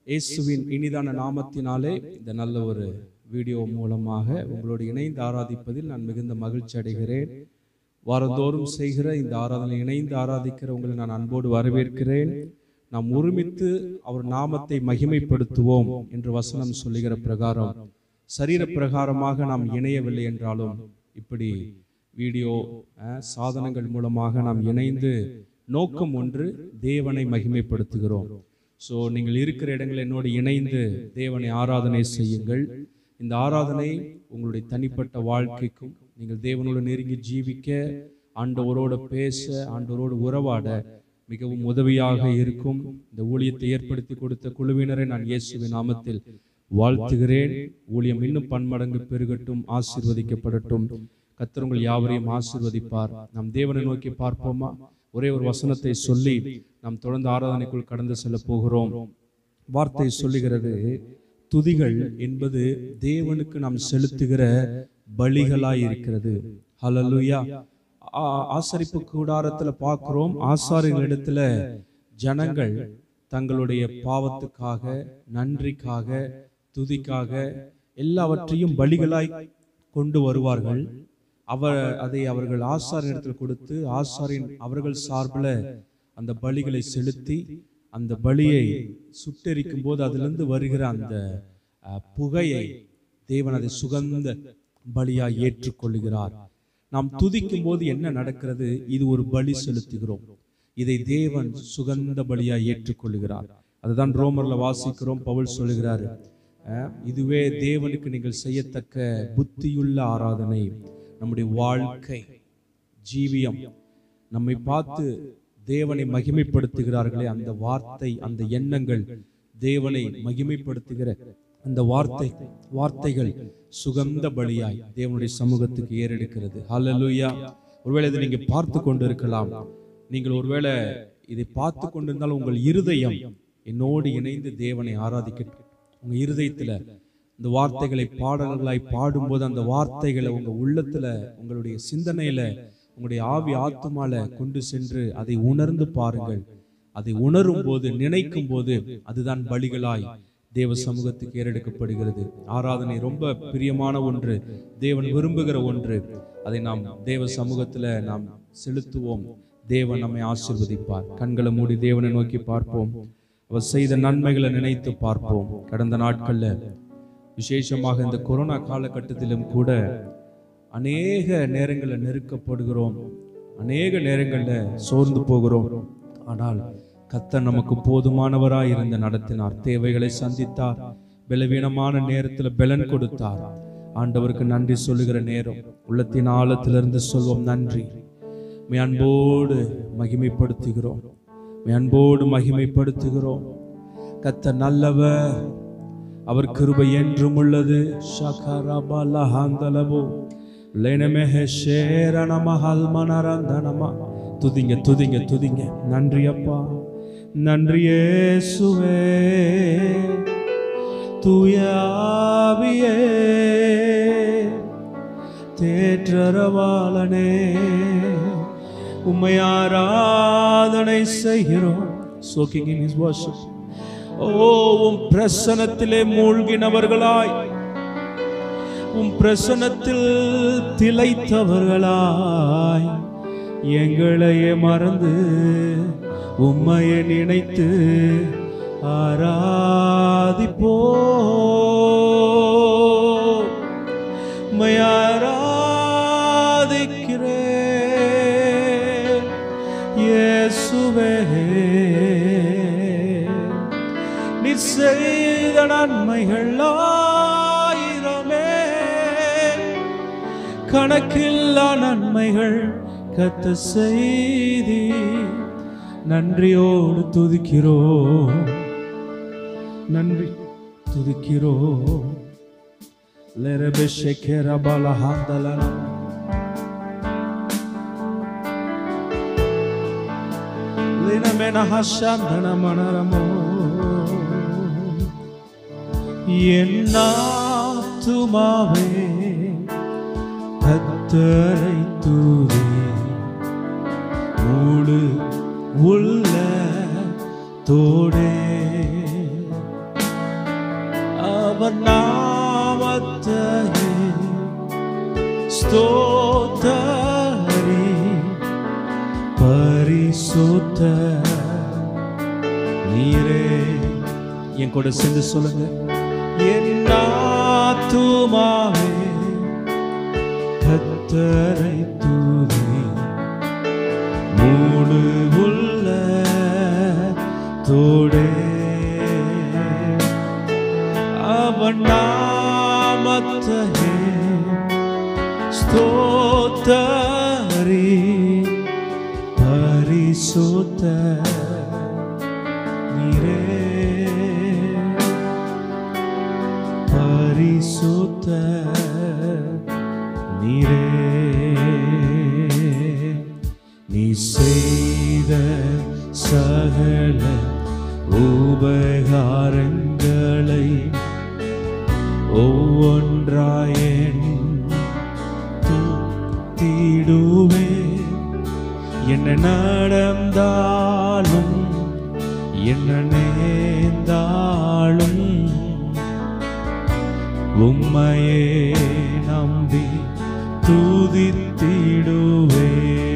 இயேசுவின் இனிதான நாமத்தினாலே இந்த நல்ல ஒரு வீடியோ மூலமாக உங்களோடு இணைந்து ஆராதிப்பதில் நான் மிகுந்த மகிழ்ச்சி அடைகிறேன் வாரந்தோறும் செய்கிற இந்த ஆராதனை இணைந்து ஆராதிக்கிற உங்களை நான் அன்போடு வரவேற்கிறேன் நாம் ஒருமித்து அவர் நாமத்தை மகிமைப்படுத்துவோம் என்று வசனம் சொல்லுகிற பிரகாரம் சரீர பிரகாரமாக நாம் இணையவில்லை என்றாலும் இப்படி வீடியோ அஹ், சாதனங்கள் மூலமாக நாம் இணைந்து நோக்கம் ஒன்று தேவனை மகிமைப்படுத்துகிறோம் ஸோ நீங்கள் இருக்கிற இடங்கள் என்னோடு இணைந்து தேவனை ஆராதனை செய்யுங்கள் இந்த ஆராதனை உங்களுடைய தனிப்பட்ட வாழ்க்கைக்கும் நீங்கள் தேவனோடு நெருங்கி ஜீவிக்க ஆண்டவரோடு பேச ஆண்டவரோடு உறவாட மிகவும் உதவியாக இருக்கும் இந்த ஊழியத்தை ஏற்படுத்தி கொடுத்த குழுவினரை நான் இயேசுவின் நாமத்தில் வாழ்த்துகிறேன் ஊழியம் இன்னும் பன்மடங்கு பெருகட்டும் ஆசீர்வதிக்கப்படட்டும் கர்த்தர் உங்கள் யாவரையும் ஆசீர்வதிப்பார் நாம் தேவனை நோக்கி பார்ப்போமா ஒரே ஒரு வசனத்தை சொல்லி நாம் தொடர்ந்து ஆராதனைக்குள் கடந்து செல்ல போகிறோம் வார்த்தை சொல்லுகிறது துதிகள் என்பது தேவனுக்கு நாம் செலுத்துகிற பலிகளாய் இருக்கிறது ஹalleluya ஆ- ஆசரிப்பு கூடாரத்துல பார்க்கிறோம் ஆசாரிகளிடத்துல ஜனங்கள் தங்களுடைய பாவத்துக்காக நன்றிக்காக துதிக்காக எல்லாவற்றையும் பலிகளாய் கொண்டு வருவார்கள் அவர் அதை அவர்கள் ஆசாரியத்தில் கொடுத்து ஆசாரியன் அவர்கள் சார்பில் அந்த பலிகளை செலுத்தி அந்த பலியை சுட்டெரிக்கும் போது அதிலிருந்து வருகிற அந்த அஹ், புகையை தேவன் அதை சுகந்த பலியாய் ஏற்றுக்கொள்கிறார் நாம் துதிக்கும் போது என்ன நடக்கிறது இது ஒரு பலி செலுத்துகிறோம் இதை தேவன் சுகந்த பலியாய் ஏற்றுக்கொள்கிறார் அதுதான் ரோமர்ல வாசிக்கிறோம் பவுல் சொல்லுகிறாரு அஹ், இதுவே தேவனுக்கு நீங்கள் செய்யத்தக்க புத்தியுள்ள ஆராதனை நம்முடைய வாழ்க்கை ஜீவியம் நம்மை பார்த்து தேவனை மகிமைப்படுத்துகிறார்களே அந்த வார்த்தை அந்த எண்ணங்கள் தேவனை மகிமைப்படுத்துகிற அந்த வார்த்தை வார்த்தைகள் சுகந்த பலியாய் தேவனுடைய சமூகத்துக்கு ஏறெடுக்கிறது ஹalleluya ஒருவேளை இதை நீங்க பார்த்து கொண்டிருக்கலாம் நீங்கள் ஒருவேளை இதை பார்த்து கொண்டிருந்தால் உங்கள் இருதயம் என்னோடு இணைந்து தேவனை ஆராதிக்க உங்க இருதயத்துல இந்த வார்த்தைகளை பாடல்களாய் பாடும்போது அந்த வார்த்தைகளை உங்க உள்ளத்துல உங்களுடைய சிந்தனையில உங்களுடைய ஆவி ஆத்துமால கொண்டு சென்று அதை உணர்ந்து பாருங்கள் அதை உணரும் போது நினைக்கும் போது அதுதான் பலிகளாய் தேவ சமூகத்துக்கு ஏறெடுக்கப்படுகிறது ஆராதனை ரொம்ப பிரியமான ஒன்று தேவன் விரும்புகிற ஒன்று அதை நாம் தேவ சமூகத்துல நாம் செலுத்துவோம் தேவன் நம்மை ஆசீர்வதிப்பார் கண்களை மூடி தேவனை நோக்கி பார்ப்போம் அவர் செய்த நன்மைகளை நினைத்து பார்ப்போம் கடந்த நாட்கள்ல விசேஷமாக இந்த கொரோனா காலகட்டத்திலும் கூட அநேக நேரங்களில் நெருக்கப்படுகிறோம் அநேக நேரங்களில் சோர்ந்து போகிறோம் ஆனால் கத்தர் நமக்கு போதுமானவராய் இருந்து நடத்தினார் தேவைகளை சந்தித்தார் பலவீனமான நேரத்தில் பலன் கொடுத்தார் ஆண்டவருக்கு நன்றி சொல்லுகிற நேரம் உள்ளத்தின் ஆழத்திலிருந்து சொல்வோம் நன்றி மே அன்போடு மகிமைப்படுத்துகிறோம் மே அன்போடு மகிமைப்படுத்துகிறோம் கத்த நல்லவர் அவர் கிருபை என்றும் உள்ளது ஷகரபலஹந்தலபோ லேனமெஹ ஷேரணமஹல் மனரந்தனமா துதிங்க துதிங்க துதிங்க நன்றி அப்பா நன்றி இயேசுவே தூயாவியே தேற்றரவாளனே உம்மை ஆராதனை செய்கிறோம் soaking in his worship ஓ உம் பிரசனத்திலே மூழ்கினவர்களாய் உம் பிரசனத்தில் திளைத்தவர்களாய் எங்களையே மறந்து உம்மையை நினைத்து ஆராதிப்போ உம்மை ஆராதிக்கிறேன் இயேசுவே நீ செய்த நன்மைகள் ஆயிரமே கணக்கில்லா நன்மைகள் கத்த செய்தி நன்றியோடு துதிக்கிறோம் நன்றி துதிக்கிறோம் லெரபெஷெக்கெரபலஹாந்தலனா லினமெனஹஷந்தனமனரமோ என்னாத்துமாவே கத்தரை தூதி முழு உள்ள தோடே அவர் நாமத்தையே ஸ்தோத்தரி பரிசுத்த நீரே என் கூட சேர்ந்து சொல்லுங்க என் ஆத்துமாவே கத்தரை தூவி மூடு உள்ள தோடே அவன் நாமத்தையே ஸ்தோத்தரி பரிசுத்த நீரே பரிசுத்த நீரே நீ செய்த சகல உபகாரங்களை ஒவ்வொன்றாயன் தீடுவே என்ன நடந்தாலும் என்ன நேர்ந்தாலும் உம்மையே நம்பி துதித்திடுவே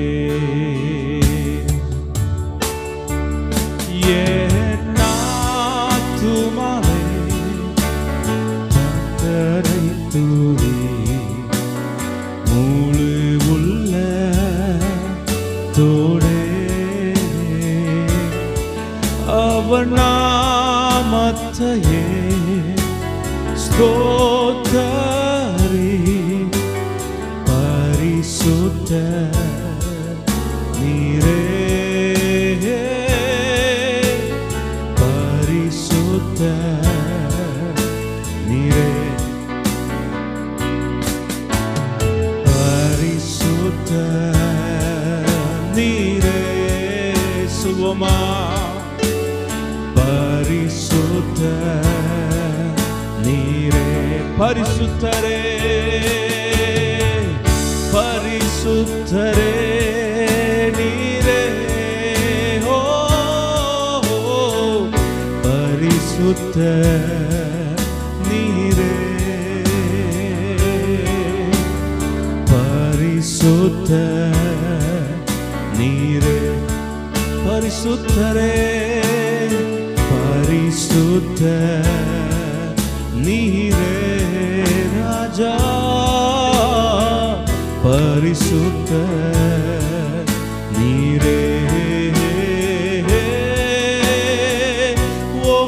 என் ஆத்துமாவே கர்த்தரை துதி முழு உள்ள தோடே அவன் நாமத்தையே ஸ்தோத்தரி பரிசுத்த நீரே பரிசுத்த நீரே பரிசுத்த நீரே சுவமா பரிசுத்த நீரே பரிசுத்தரே பரிசுத்தரே நீரே ஓ பரிசுத்த நீரே பரிசுத்த நீரே பரிசுத்தரே பரிசுத்த நீரே ராஜா பரிசுத்த நீரே ஓ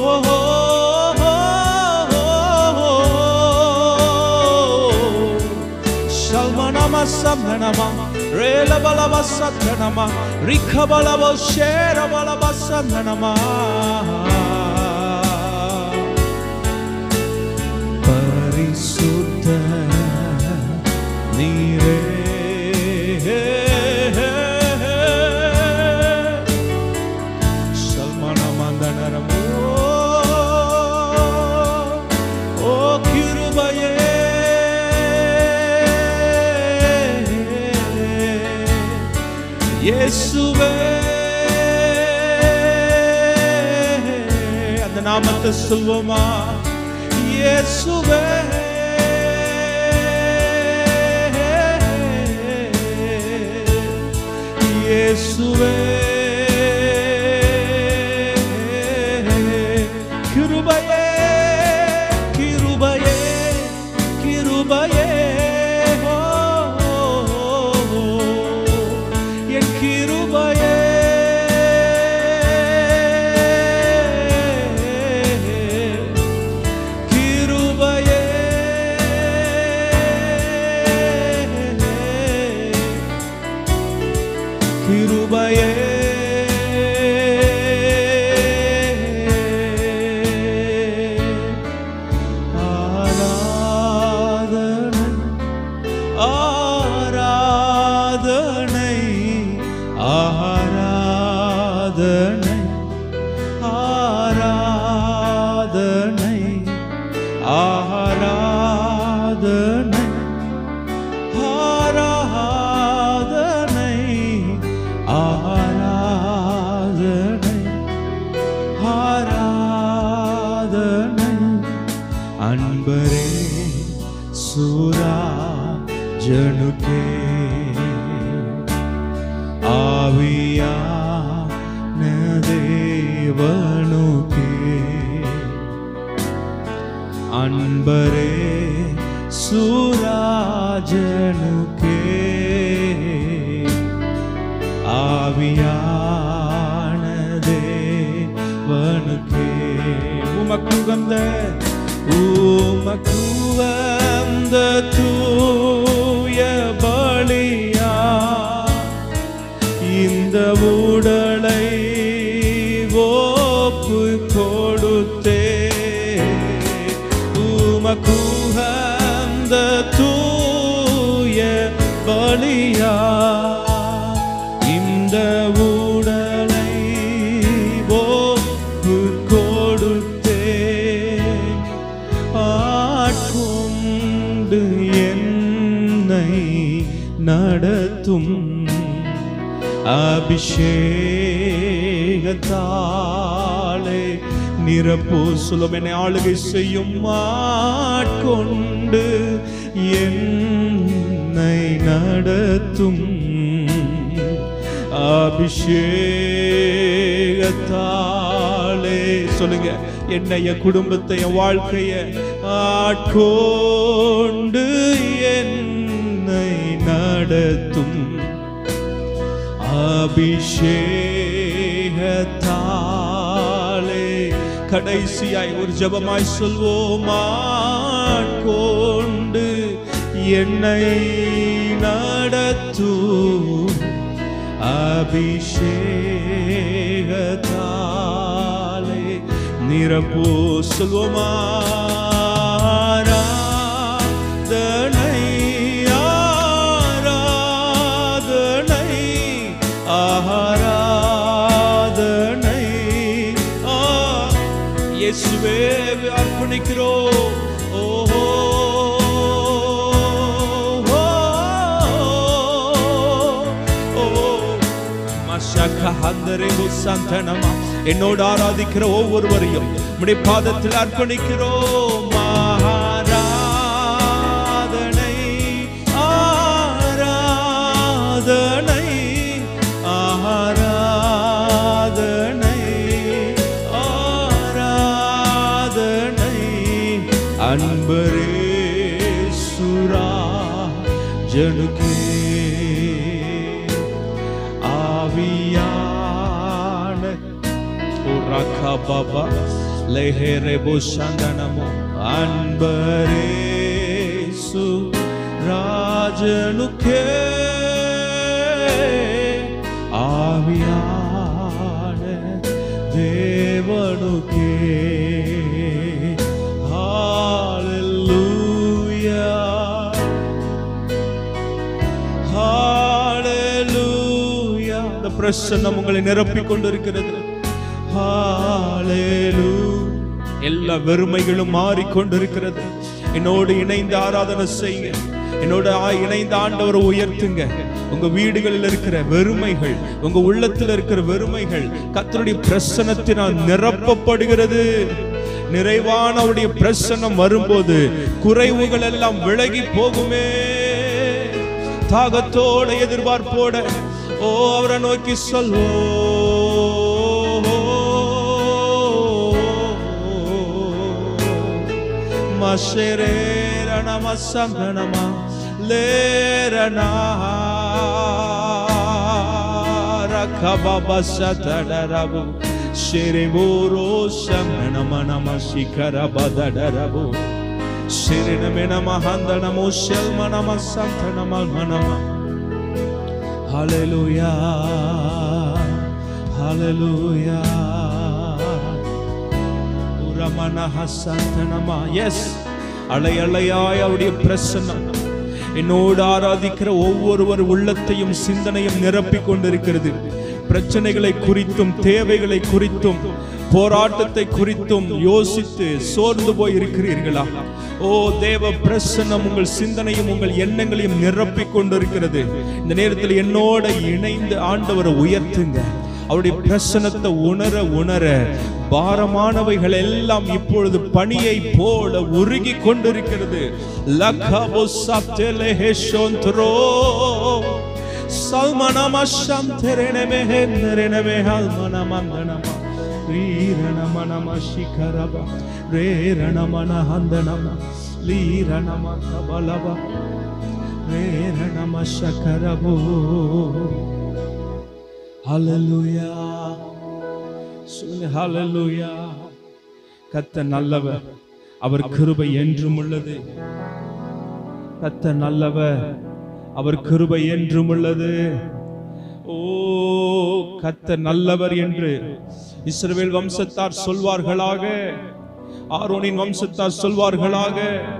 Shalmanama Samhanama Rela Balaba Satyanama Rika Balaba Shera Balaba Samhanama பரிசுத்த நீரே சல்மானமந்தனரமோ ஓ கிருபையே இயேசுவே அந்த நாமத்தை சொல்வோமா இயேசுவே இயேசுவே கிருபையே கிருபையே கிருபையே ஓ, ஓ, ஓ, என் கிருபையே கிருபையே கிருபையே அன்பரே சூரா ஜனுக்கே ஆவியா தேவனுக்கே அன்பரே சூராஜனுக்கே ஆவியான தேவனுக்கே உமக்கு வந்த உமக்கு வந்த தூய பலியா இந்த உடலை ஓப்பு கொடுத்தே உமக்கு அந்த தூய பலியா இந்த உடலை ஓப்பு கொடுத்தே ஆட்கொண்டு என்னை நடத்தும் அபிஷேகத்தாலே நிரப்பு சுலம் என்னை ஆளுகை செய்யும் ஆட்கொண்டு என்னை நடத்தும் அபிஷேகத்தாலே சொல்லுங்க என்னை என் குடும்பத்தை என் வாழ்க்கைய ஆட்கொண்டு என்னை நடத்தும் அபிஷேகத்தாலே கடைசியாய் ஒரு ஜபமாய் சொல்வோம் ஆட்கொண்டு என்னை நடத்தும் அபிஷேகத்தாலே நிரப்போ சொல்வோமா ஆராதனை ஆராதனை ஆராதனை ஆ இயேசுவே அர்ப்பணிக்கிறோம் ஓஹோ என்னோடு ஆராதிக்கிற ஒவ்வொருவரையும் உடைய பாதத்தில் அர்ப்பணிக்கிறோம் ஆராதனை ஆராதனை ஆராதனை ஆராதனை அன்பரே சுரா ஜனுக்கே ஆவியான உரகா பாபா லெஹரே புஷந்தனமோ அன்பரே சு ராஜனுக்கே ஆவியான தேவனுக்கே ஹalleluya ஹalleluya அந்த பிரசன்னம் உங்களை நிரப்பிக் கொண்டிருக்கிறது ஹalleluya எல்லா வெறுமைகளும் மாறிக்கொண்டிருக்கிறது என்னோடு இணைந்து ஆராதனை செய்யுங்க என்னோட ஆ- இணைந்து ஆண்டவரை உயர்த்துங்க உங்க வீடுகளில் இருக்கிற வெறுமைகள் உங்க உள்ளத்தில் இருக்கிற வெறுமைகள் கர்த்தருடைய பிரசனத்தினால் நிரப்பப்படுகிறது நிறைவான அவருடைய பிரசன்னம் வரும்போது குறைவுகள் எல்லாம் விலகி போகுமே தாகத்தோட எதிர்பார்ப்போட ஓ அவரை நோக்கி சொல்வோ மஷரேர நம சங்கனமா லேரனா ரகபப சதடரபு ஷிரிபூரோ சங்கனம நம ಶಿಖರ ಬದಡರಬು ಶಿರಿನಮಿನ ಮಹಂದನಮು ಶಲ್ಮನಮ ಸಂತನಮ ಮನಮ Hallelujah. Hallelujah. உரமன ஹசந்தனமா எஸ் அலை அலையாய் அவருடைய பிரசன்னம் என்னோடு ஆராதிக்கிற ஒவ்வொருவர் உள்ளத்தையும் சிந்தனையும் நிரப்பிக் கொண்டிருக்கிறது பிரச்சனைகளை குறித்தும் தேவைகளை குறித்தும் போராட்டத்தை குறித்தும் யோசித்து சோர்ந்து போய் இருக்கிறீர்களா ஓ தேவ பிரசன்னம் உங்கள் சிந்தனையும் உங்கள் எண்ணங்களையும் நிரப்பிக் கொண்டிருக்கிறது இந்த நேரத்தில் என்னோட இணைந்து ஆண்டவரை உயர்த்துங்க அவருடைய பிரசனத்தை உணர உணர பாரமானவைகள் எல்லாம் இப்பொழுது பனியை போல உருகி கொண்டிருக்கிறது லக்கபோ சப்தெலே ஹெஷோந்த்ரோ சல்மனம சம்தெரெனமே ஹென்னரெனமே ஹல்மனமந்தனம ரீரணமனம ಶಿಖರಬ ರೇರಣಮನ ಹಂದನಮ ಲೀರಣಮ ಕಬಲಬ ರೇರಣಮ ಶಕರಬೋ ஹalleluya சொல்லுங்க ஹalleluya கத்த நல்லவர் அவர் கிருபை என்றும் உள்ளது கத்த நல்லவர் அவர் கிருபை என்றும் உள்ளது ஓ கத்த நல்லவர் என்று இஸ்ரவேல் வம்சத்தார் சொல்வார்களாக ஆரோனின் வம்சத்தார் சொல்வார்களாக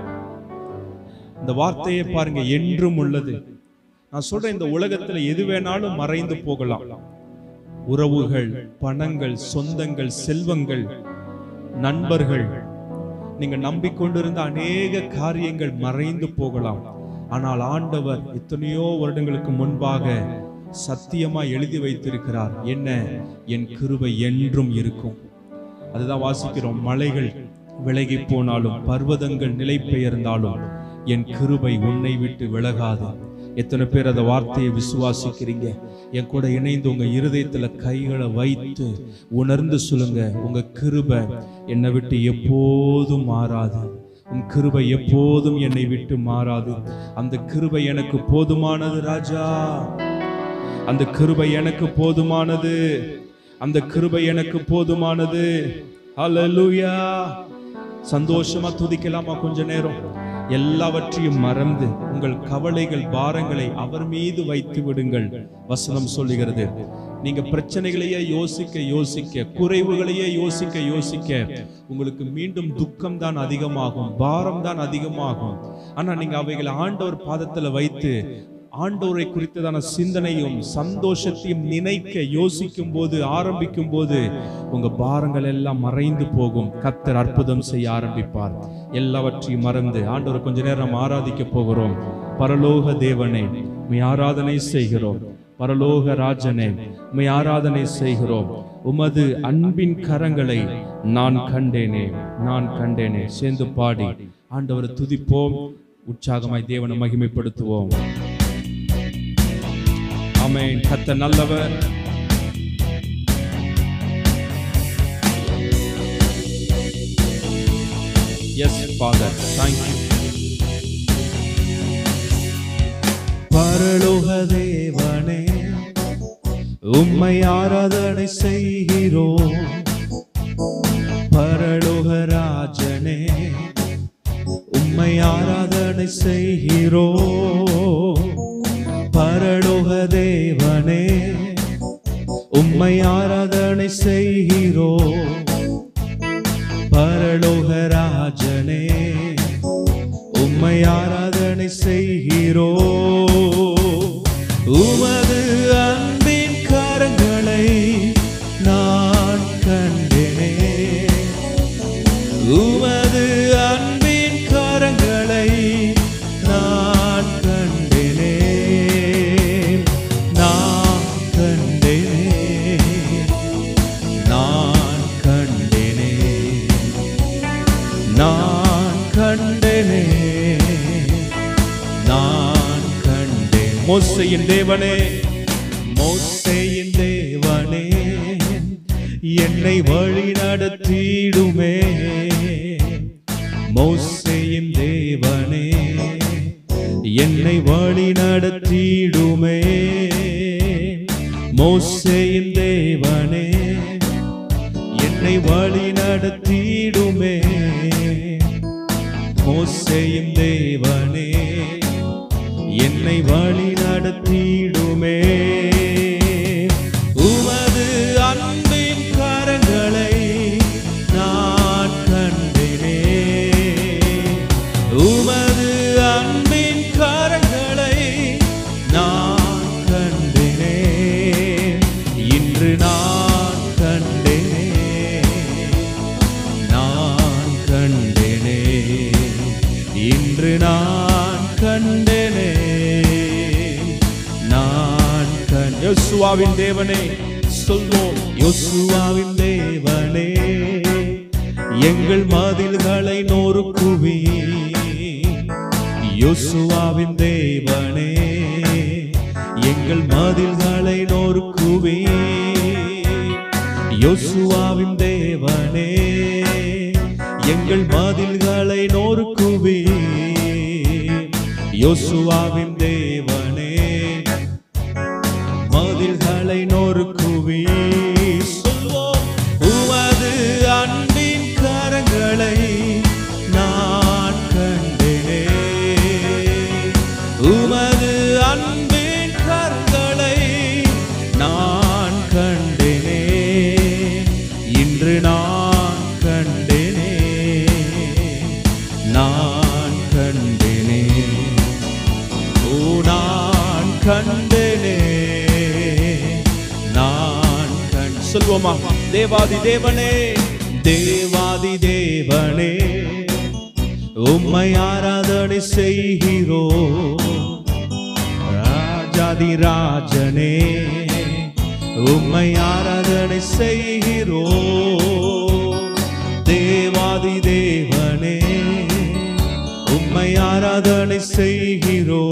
இந்த வார்த்தையை பாருங்க என்றும் உள்ளது நான் சொல்றேன் இந்த உலகத்துல எது வேணாலும் மறைந்து போகலாம் உறவுகள் பணங்கள் சொந்தங்கள் செல்வங்கள் நண்பர்கள் நீங்க நம்பிக்கொண்டிருந்த அநேக காரியங்கள் மறைந்து போகலாம் ஆனால் ஆண்டவர் எத்தனையோ வருடங்களுக்கு முன்பாக சத்தியமா எழுதி வைத்திருக்கிறார் என்ன என் கிருபை என்றும் இருக்கும் அதுதான் வாசிக்கிறோம் மலைகள் விலகி போனாலும் பர்வதங்கள் நிலை பெயர்ந்தாலும் என் கிருபை உன்னை விட்டு விலகாது எத்தனை பேர் அந்த வார்த்தையை விசுவாசிக்கிறீங்க என் கூட இணைந்து உங்க இருதயத்துல கைகளை வைத்து உணர்ந்து சொல்லுங்க உங்க கிருபை என்னை விட்டு எப்போதும் மாறாது உன் கிருபை எப்போதும் என்னை விட்டு மாறாது அந்த கிருபை எனக்கு போதுமானது ராஜா அந்த கிருபை எனக்கு போதுமானது அந்த கிருபை எனக்கு போதுமானது ஹalleluya சந்தோஷமா துதிக்கலாமா கொஞ்ச நேரம் எல்லாவற்றையும் மறந்து உங்கள் கவலைகள் பாரங்களை அவர் மீது வைத்து விடுங்கள் வசனம் சொல்லுகிறது நீங்க பிரச்சனைகளையே யோசிக்க யோசிக்க குறைவுகளையே யோசிக்க யோசிக்க உங்களுக்கு மீண்டும் துக்கம் தான் அதிகமாகும் பாரம் தான் அதிகமாகும் ஆனா நீங்க அவைகளை ஆண்டவர் பாதத்துல வைத்து ஆண்டவரை குறித்ததான சிந்தனையும் சந்தோஷத்தையும் நினைக்க யோசிக்கும் போது ஆரம்பிக்கும் போது உங்க பாரங்கள் எல்லாம் மறைந்து போகும் கத்தர் அற்புதம் செய்ய ஆரம்பிப்பார் எல்லாவற்றையும் மறந்து ஆண்டவரை கொஞ்ச நேரம் நம்ம ஆராதிக்க போகிறோம் பரலோக தேவனே உம்மை ஆராதனை செய்கிறோம் பரலோக ராஜனே உம்மை ஆராதனை செய்கிறோம் உமது அன்பின் கரங்களை நான் கண்டேனே நான் கண்டேனே சேர்ந்து பாடி ஆண்டவரை துதிப்போம் உற்சாகமாய் தேவனை மகிமைப்படுத்துவோம் ஆமென் கத்த நல்லவர் எஸ் ஃபாதர் தேங்க்யூ பரலோக தேவனே உம்மை ஆராதனை செய்கிறோம் பரலோக ராஜனே உம்மை ஆராதனை செய்கிறோம் பரலோக தேவனே உம்மை ஆராதனை செய்கிறோம் பரலோக ராஜனே உம்மை ஆராதனை செய்கிறோ உமது அன்பின் கரங்களை நான் கண்டேனே உமது அன்பின் கரங்களை நான் கண்டேனே நான் கண்டேனே நான் கண்டேனே நான் கண்டேனே நான் கண்டேன் மோசையின் தேவனே மோசேயின் தேவனே என்னை வழி நடத்திடுமே மோசேயின் தேவனே என்னை வழி நடத்திடுமே மோசேயின் தேவனே என்னை வழி நடத்திடுமே மோசேயின் தேவனே என்னை வழி நடத்திடுமே உமது அன்பின் கரங்களை நான் கண்டேனே உமது அன்பின் கரங்களை நான் கண்டேனே இன்று நான் கண்டேனே நான் கண்டேனே இன்று நான் கண்டேனே நான் கண் யோசுவாவின் தேவனே சொல்வோம் யோசுவாவின் தேவனே எங்கள் மதில்களை நொறுக்குவி யோசுவாவின் தேவனே எங்கள் மதில்களை நொறுக்குவி யோசுவாவின் தேவனே எங்கள் மதில்களை நொறுக்குவி யோசுவாவின் தேவனே மதில்களை நொறுக்குவி சொல்வோம் உமது அன்பின் கரங்களை நான் கண்டேனே உமது அன்பின் கரங்களை நான் கண்டேனே இன்று நான் கண்டேனே நான் கண்டேனே ஓ நான் கண்டேனே நான் கண் சொல்வோமா தேவாதி தேவனே தேவாதி தேவனே உம்மை ஆராதனை செய்கிறோ ராஜாதி ராஜனே உம்மை ஆராதனை செய்கிறோ தேவாதி தேவனே உம்மை ஆராதனை செய்கிறோ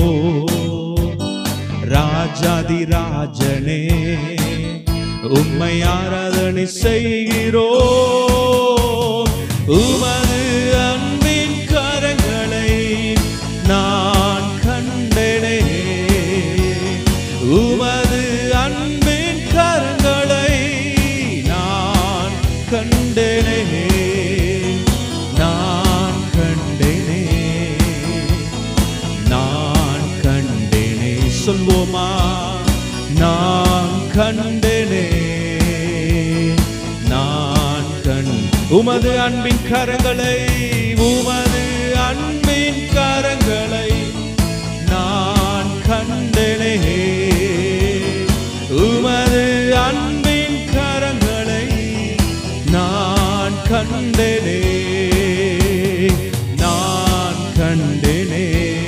ராஜாதி ராஜனே உம்மை ஆராதனை செய்கிறோ உமது அன்பின் கரங்களை நான் கண்டனே உமது அன்பின் கரங்களை நான் கண்டனே நான் கண்டனே நான் கண்டேனே சொல்வோமா நான் கண்டேனே நான் கண் உமது அன்பின் கரங்களை உமது அன்பின் கரங்களை நான் கண்டேனே உமது அன்பின் கரங்களை நான் கண்டேனே நான் கண்டேனே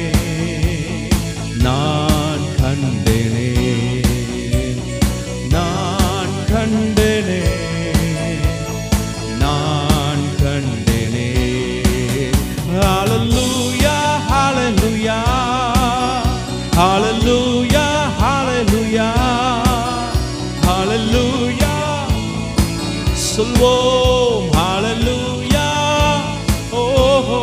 நான் கண்டேனே நான் கண்டேனே நான் கண்டேனே ஹalleluya ஹalleluya ஹalleluya ஹalleluya ஹalleluya சொல்வோம் ஹalleluya ஓஹோ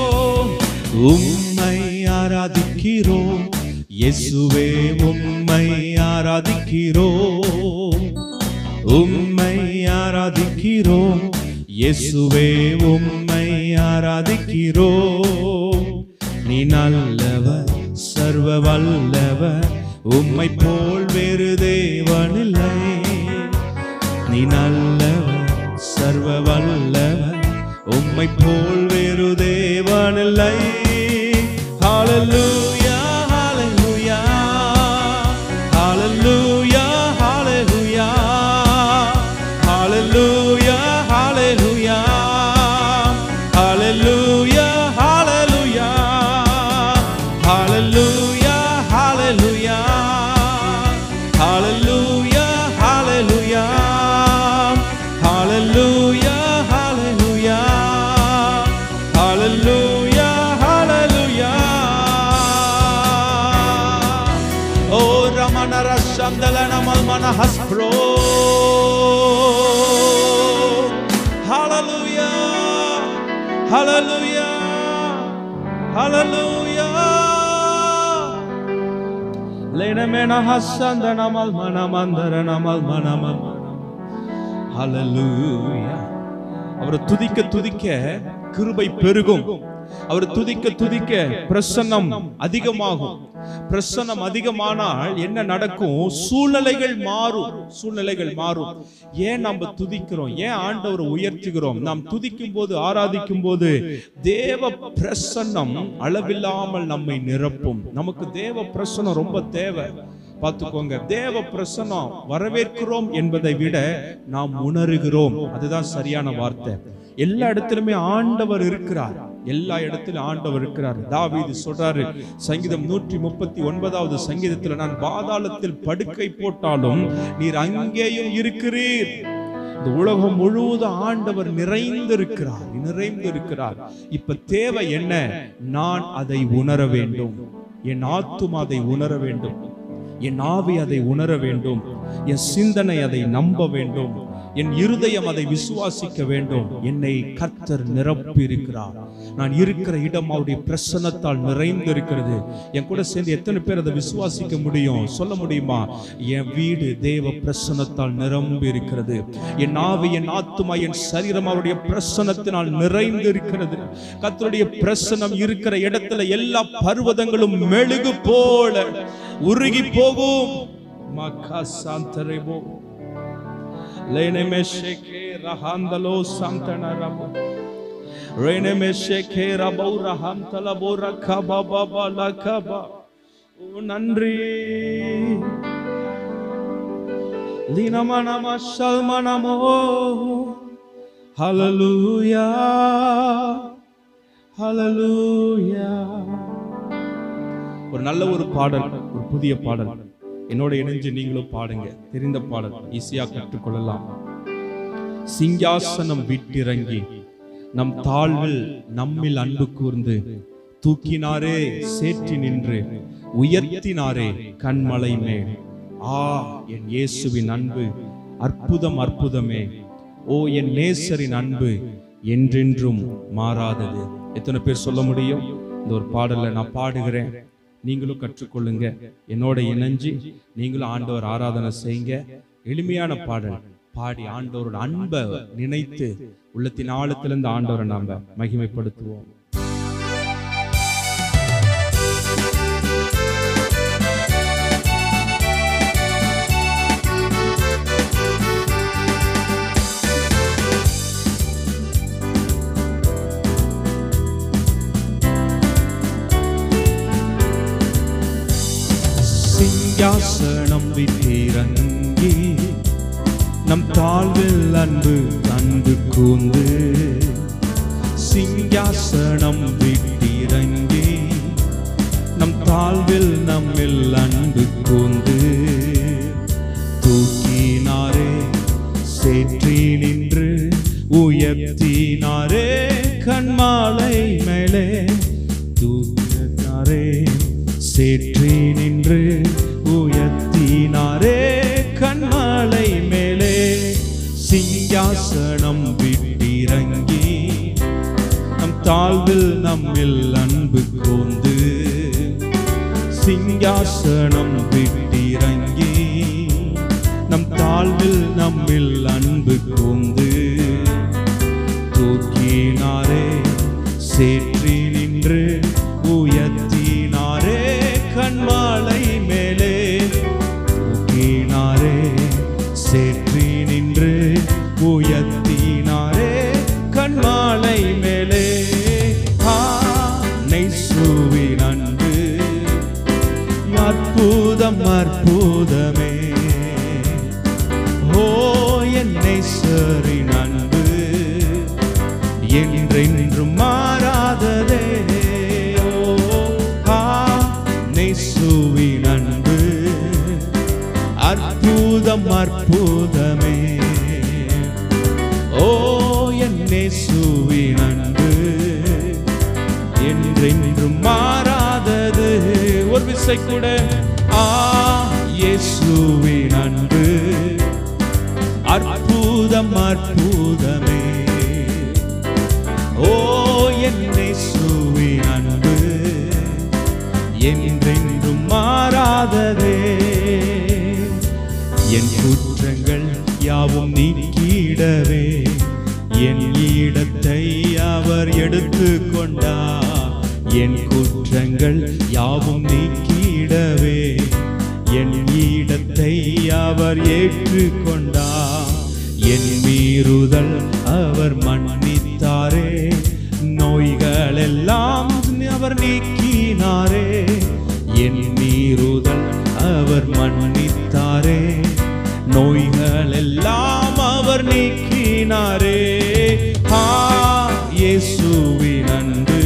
உம்மை ஆராதிக்கிறோம் இயேசுவே உம்மை ஆராதிக்கிறோம் உம்மை ஆராதிக்கிறோம் இயேசுவே உம்மை ஆராதிக்கிறோம் நீ நல்லவர் சர்வ வல்லவர் உம்மை போல் வேறு தேவனில்லை நீ நல்லவர் சர்வ வல்லவர் உம்மை போல் வேறு தேவனில்லை ஹalleluya ஹalleluya ஹalleluya ஹalleluya ஹalleluya ஹalleluya ஹalleluya ஹalleluya ஹalleluya ஹalleluya ஹalleluya ஹalleluya ஹalleluya ஹalleluya ஹalleluya ஹalleluya ஓ ரமண ரஷந்தலன மல்மன ஹஸ்ப்ரோ ஹalleluya ஹalleluya ஹalleluya லேனமேன ஹஸ்ஸந்தன மல்மன மந்தரன மல்மன மல்மன ஹalleluya அவரை துதிக்க துதிக்க கிருபை பெருகும் அவர் துதிக்க துதிக்க பிரசன்னம் அதிகமாகும் பிரசன்னம் அதிகமானால் என்ன நடக்கும் சூழ்நிலைகள் மாறும் சூழ்நிலைகள் மாறும் ஏன் நம்ம துதிக்கிறோம் ஏன் ஆண்டவரை உயர்த்துகிறோம் நாம் துதிக்கும் போது ஆராதிக்கும் போது தேவ பிரசன்னம் அளவில்லாமல் நம்மை நிரப்பும் நமக்கு தேவ பிரசன்னம் ரொம்ப தேவை பார்த்துக்கோங்க தேவ பிரசன்னம் வரவேற்கிறோம் என்பதை விட நாம் உணர்கிறோம் அதுதான் சரியான வார்த்தை எல்லா இடத்திலுமே ஆண்டவர் இருக்கிறார் எல்லா இடத்திலும் ஆண்டவர் இருக்கிறார் தாவீது சொல்றாரு சங்கீதம் நூற்றி முப்பத்தி ஒன்பதாவது சங்கீதத்துல நான் பாதாளத்தில் படுக்கை போட்டாலும் நீர் அங்கேயும் இருக்கிறீர் இந்த உலகம் முழுவதும் ஆண்டவர் நிறைந்திருக்கிறார் நிறைந்திருக்கிறார் இப்ப தேவை என்ன நான் அதை உணர வேண்டும் என் ஆத்துமா அதை உணர வேண்டும் என் ஆவி அதை உணர வேண்டும் என் சிந்தனை அதை நம்ப வேண்டும் என் இருதயம் அதை விசுவாசிக்க வேண்டும் என்னை கர்த்தர் நிரப்பி இருக்கிறார் நான் இருக்கிற இடம் அவருடைய பிரசன்னத்தால் நிறைந்து இருக்கிறது என் கூட சேர்ந்து எத்தனை பேர் அதை விசுவாசிக்க முடியும் சொல்ல முடியுமா என் வீடு தேவ பிரசன்னத்தால் நிரம்பி இருக்கிறது என் ஆவி என் ஆத்துமா என் சரீரம் அவருடைய பிரசன்னத்தினால் நிறைந்து இருக்கிறது கர்த்தருடைய பிரசன்னம் இருக்கிற இடத்துல எல்லா பர்வதங்களும் மெழுகு போல உருகி போகும் மக்கா சாந்தரேபோ Lene me sheke rahandalo samtana rabo. Rene me sheke rabo rahantala bo rakaba baba lakaba. ஓ நன்றி லீனமனம சல்மனமோ ஹalleluya ஹalleluya ஒரு நல்ல ஒரு பாடல் ஒரு புதிய பாடல் என்னோட இணைஞ்சு நீங்களும் பாடுங்க தெரிந்த பாடல் ஈஸியா கற்றுக்கொள்ளலாம் சிங்காசனம் விட்டிறங்கி நம் தாழ்வில் நம்மில் அன்பு கூர்ந்து தூக்கினாரே சேற்றி நின்று உயர்த்தினாரே கண்மலை மேல் ஆ என் இயேசுவின் அன்பு அற்புதம் அற்புதமே ஓ என் நேசரின் அன்பு என்றென்றும் மாறாதது எத்தனை பேர் சொல்ல முடியும் இந்த ஒரு பாடலை நான் பாடுகிறேன் நீங்களும் கற்றுக்கொள்ளுங்க என்னோட இணைஞ்சு நீங்களும் ஆண்டவர் ஆராதனை செய்யுங்க எளிமையான பாடல் பாடி ஆண்டவரோட அன்பை நினைத்து உள்ளத்தின் ஆழத்திலிருந்து ஆண்டவரை நாம மகிமைப்படுத்துவோம் சிங்காசனம் விட்டிறங்கி நம் தாழ்வில் அன்பு கண்டு கூந்து சிங்காசனம் விட்டிறங்கி நம் தாழ்வில் நம்மில் அன்பு கூந்து தூக்கினாரே சேற்றி நின்று உயர்த்தினாரே கண்மாலை மேலே தூக்கினாரே சேற்றி நின்று உயர்த்தினாரே கண்மாலை மேலே சிங்காசனம் விட்டிறங்கி நம் தாழ்வில் நம்மில் அன்பு கூந்து சிங்காசனம் விட்டிறங்கி நம் தாழ்வில் நம்மில் அன்பு கூந்து தூக்கினாரே சேற்றி நின்று உயர்த்தினாரே கண்மாலை மேலே தூக்கினாரே சேற்றி நின்று உயர்த்தினாரே கண்மாலை மேலே நெய்சுவின் அன்பு அற்புதம் அற்புதமே ஓ என்னை சரின் அன்பு என்றென்றும் மாறாததே ஓ ஆ நெய்சுவின் அன்பு அற்புதம் அற்புதமே ஓ என் நேசுவின் அன்பு என்றென்றும் மாறாதது ஒரு விசை கூட ஆ இயேசுவின் அன்பு அற்புதம் அற்புதமே ஓ என் நேசுவின் அன்பு என்றென்றும் மாறாததே என் குற்றங்கள் யாவும் நீக்கிடவே என் இடத்தை அவர் எடுத்து கொண்டார் என் குற்றங்கள் யாவும் நீக்கிடவே என் இடத்தை அவர் ஏற்றுக்கொண்டார் என் மீறுதல் அவர் மன்னித்தாரே நோய்கள் எல்லாம் அவர் நீக்கினாரே என் மீறுதல் அவர் மன்னித்தாரே நோய்கள் எல்லாம் அவர் நீக்கினாரே ஆ இயேசுவின் அன்பு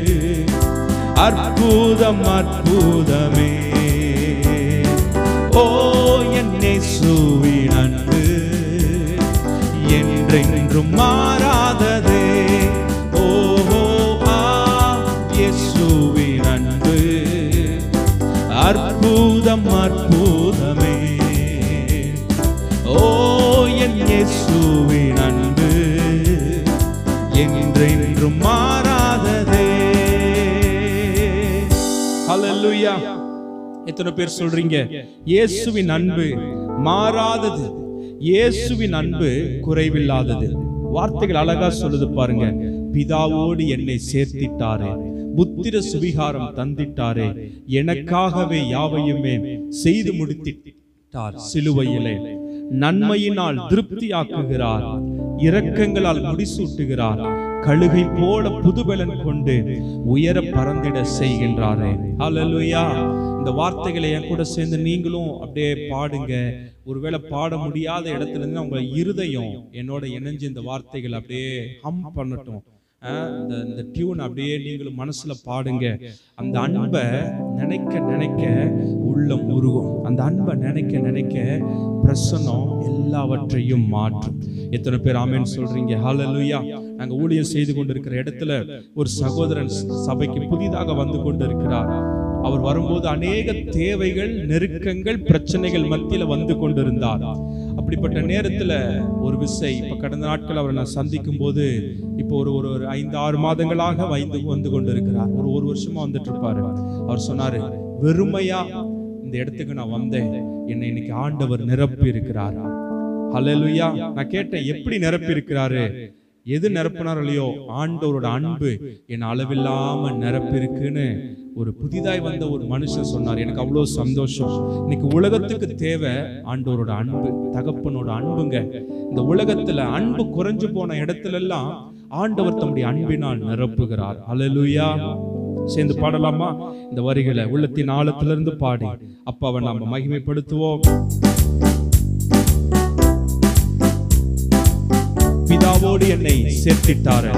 அற்புதம் அற்புதமே ஓ என் இயேசுவின் அன்பு என்றென்றும் மாறாததே ஓஹோ ஆ இயேசுவின் அன்பு அற்புதம் அற்புதமே ஓ என் இயேசுவின் அன்பு என்றென்றும் மாறாததே ஹalleluya எத்தனை பேர் சொல்றீங்க இயேசுவின் அன்பு மாறாதது இயேசுவின் அன்பு குறைவில்லாதது வார்த்தைகள் அழகா சொல்லுது பாருங்க பிதாவோடு என்னை சேர்த்திட்டாரே புத்திர சுவிகாரம் தந்திட்டாரே எனக்காகவே யாவையுமே செய்து முடித்திட்டார் சிலுவையிலே நன்மையினால் திருப்தியாக்குகிறார் இரக்கங்களால் முடிசூட்டுகிறார் கழுகை போல புதுபலன் கொண்டு உயர பறந்திட செய்கின்றாரே ஹalleluya இந்த வார்த்தைகளை என் கூட சேர்ந்து நீங்களும் அப்படியே பாடுங்க ஒருவேளை பாட முடியாத இடத்துல இருந்து உங்க இருதயம் என்னோட இணைஞ்சு இந்த வார்த்தைகள் அப்படியே ஹம் பண்ணட்டும் அஹ் இந்த இந்த டியூன் அப்படியே நீங்களும் மனசுல பாடுங்க அந்த அன்பை நினைக்க நினைக்க உள்ளம் உருகும் அந்த அன்பை நினைக்க நினைக்க பிரசன்னம் எல்லாவற்றையும் மாற்றும் எத்தனை பேர் ஆமேன்னு சொல்றீங்க ஹalleluya நாங்க ஊழியம் செய்து கொண்டிருக்கிற இடத்துல ஒரு சகோதரன் சபைக்கு புதிதாக வந்து கொண்டிருக்கிறார் அவர் வரும்போது அநேக தேவைகள் நெருக்கங்கள் பிரச்சனைகள் மத்தியில வந்து கொண்டிருந்தார் அப்படிப்பட்ட நேரத்துல ஒரு விசை இப்ப கடந்த நாட்கள் அவரை நான் சந்திக்கும் போது இப்போ ஒரு ஒரு ஒரு ஐந்து ஆறு மாதங்களாக வைந்து வந்து கொண்டிருக்கிறார் ஒரு ஒரு வருஷமா வந்துட்டு இருப்பாரு அவர் சொன்னாரு வெறுமையா இந்த இடத்துக்கு நான் வந்தேன் என்னை இன்னைக்கு ஆண்டவர் நிரப்பி இருக்கிறார் ஹalleluya நான் கேட்டேன் எப்படி நிரப்பி இருக்கிறாரு எது நிரப்பினார் இல்லையோ ஆண்டவரோட அன்பு என் அளவில்லாம நிரப்பி இருக்குன்னு ஒரு புதிதாய் வந்த ஒரு மனுஷன் சொன்னார் எனக்கு அவ்வளவு சந்தோஷம் இன்னைக்கு உலகத்துக்கு தேவை ஆண்டவரோட அன்பு தகப்பனோட அன்புங்க இந்த உலகத்துல அன்பு குறைஞ்சு போன இடத்துல எல்லாம் ஆண்டவர் தம்முடைய அன்பினால் நிரப்புகிறார் ஹalleluya சேர்ந்து பாடலாமா இந்த வரிகளை உள்ளத்தின் ஆழத்திலிருந்து பாடி அப்பாவை நாம மகிமைப்படுத்துவோம் பிதாவோடு என்னை சேர்த்திட்டாரு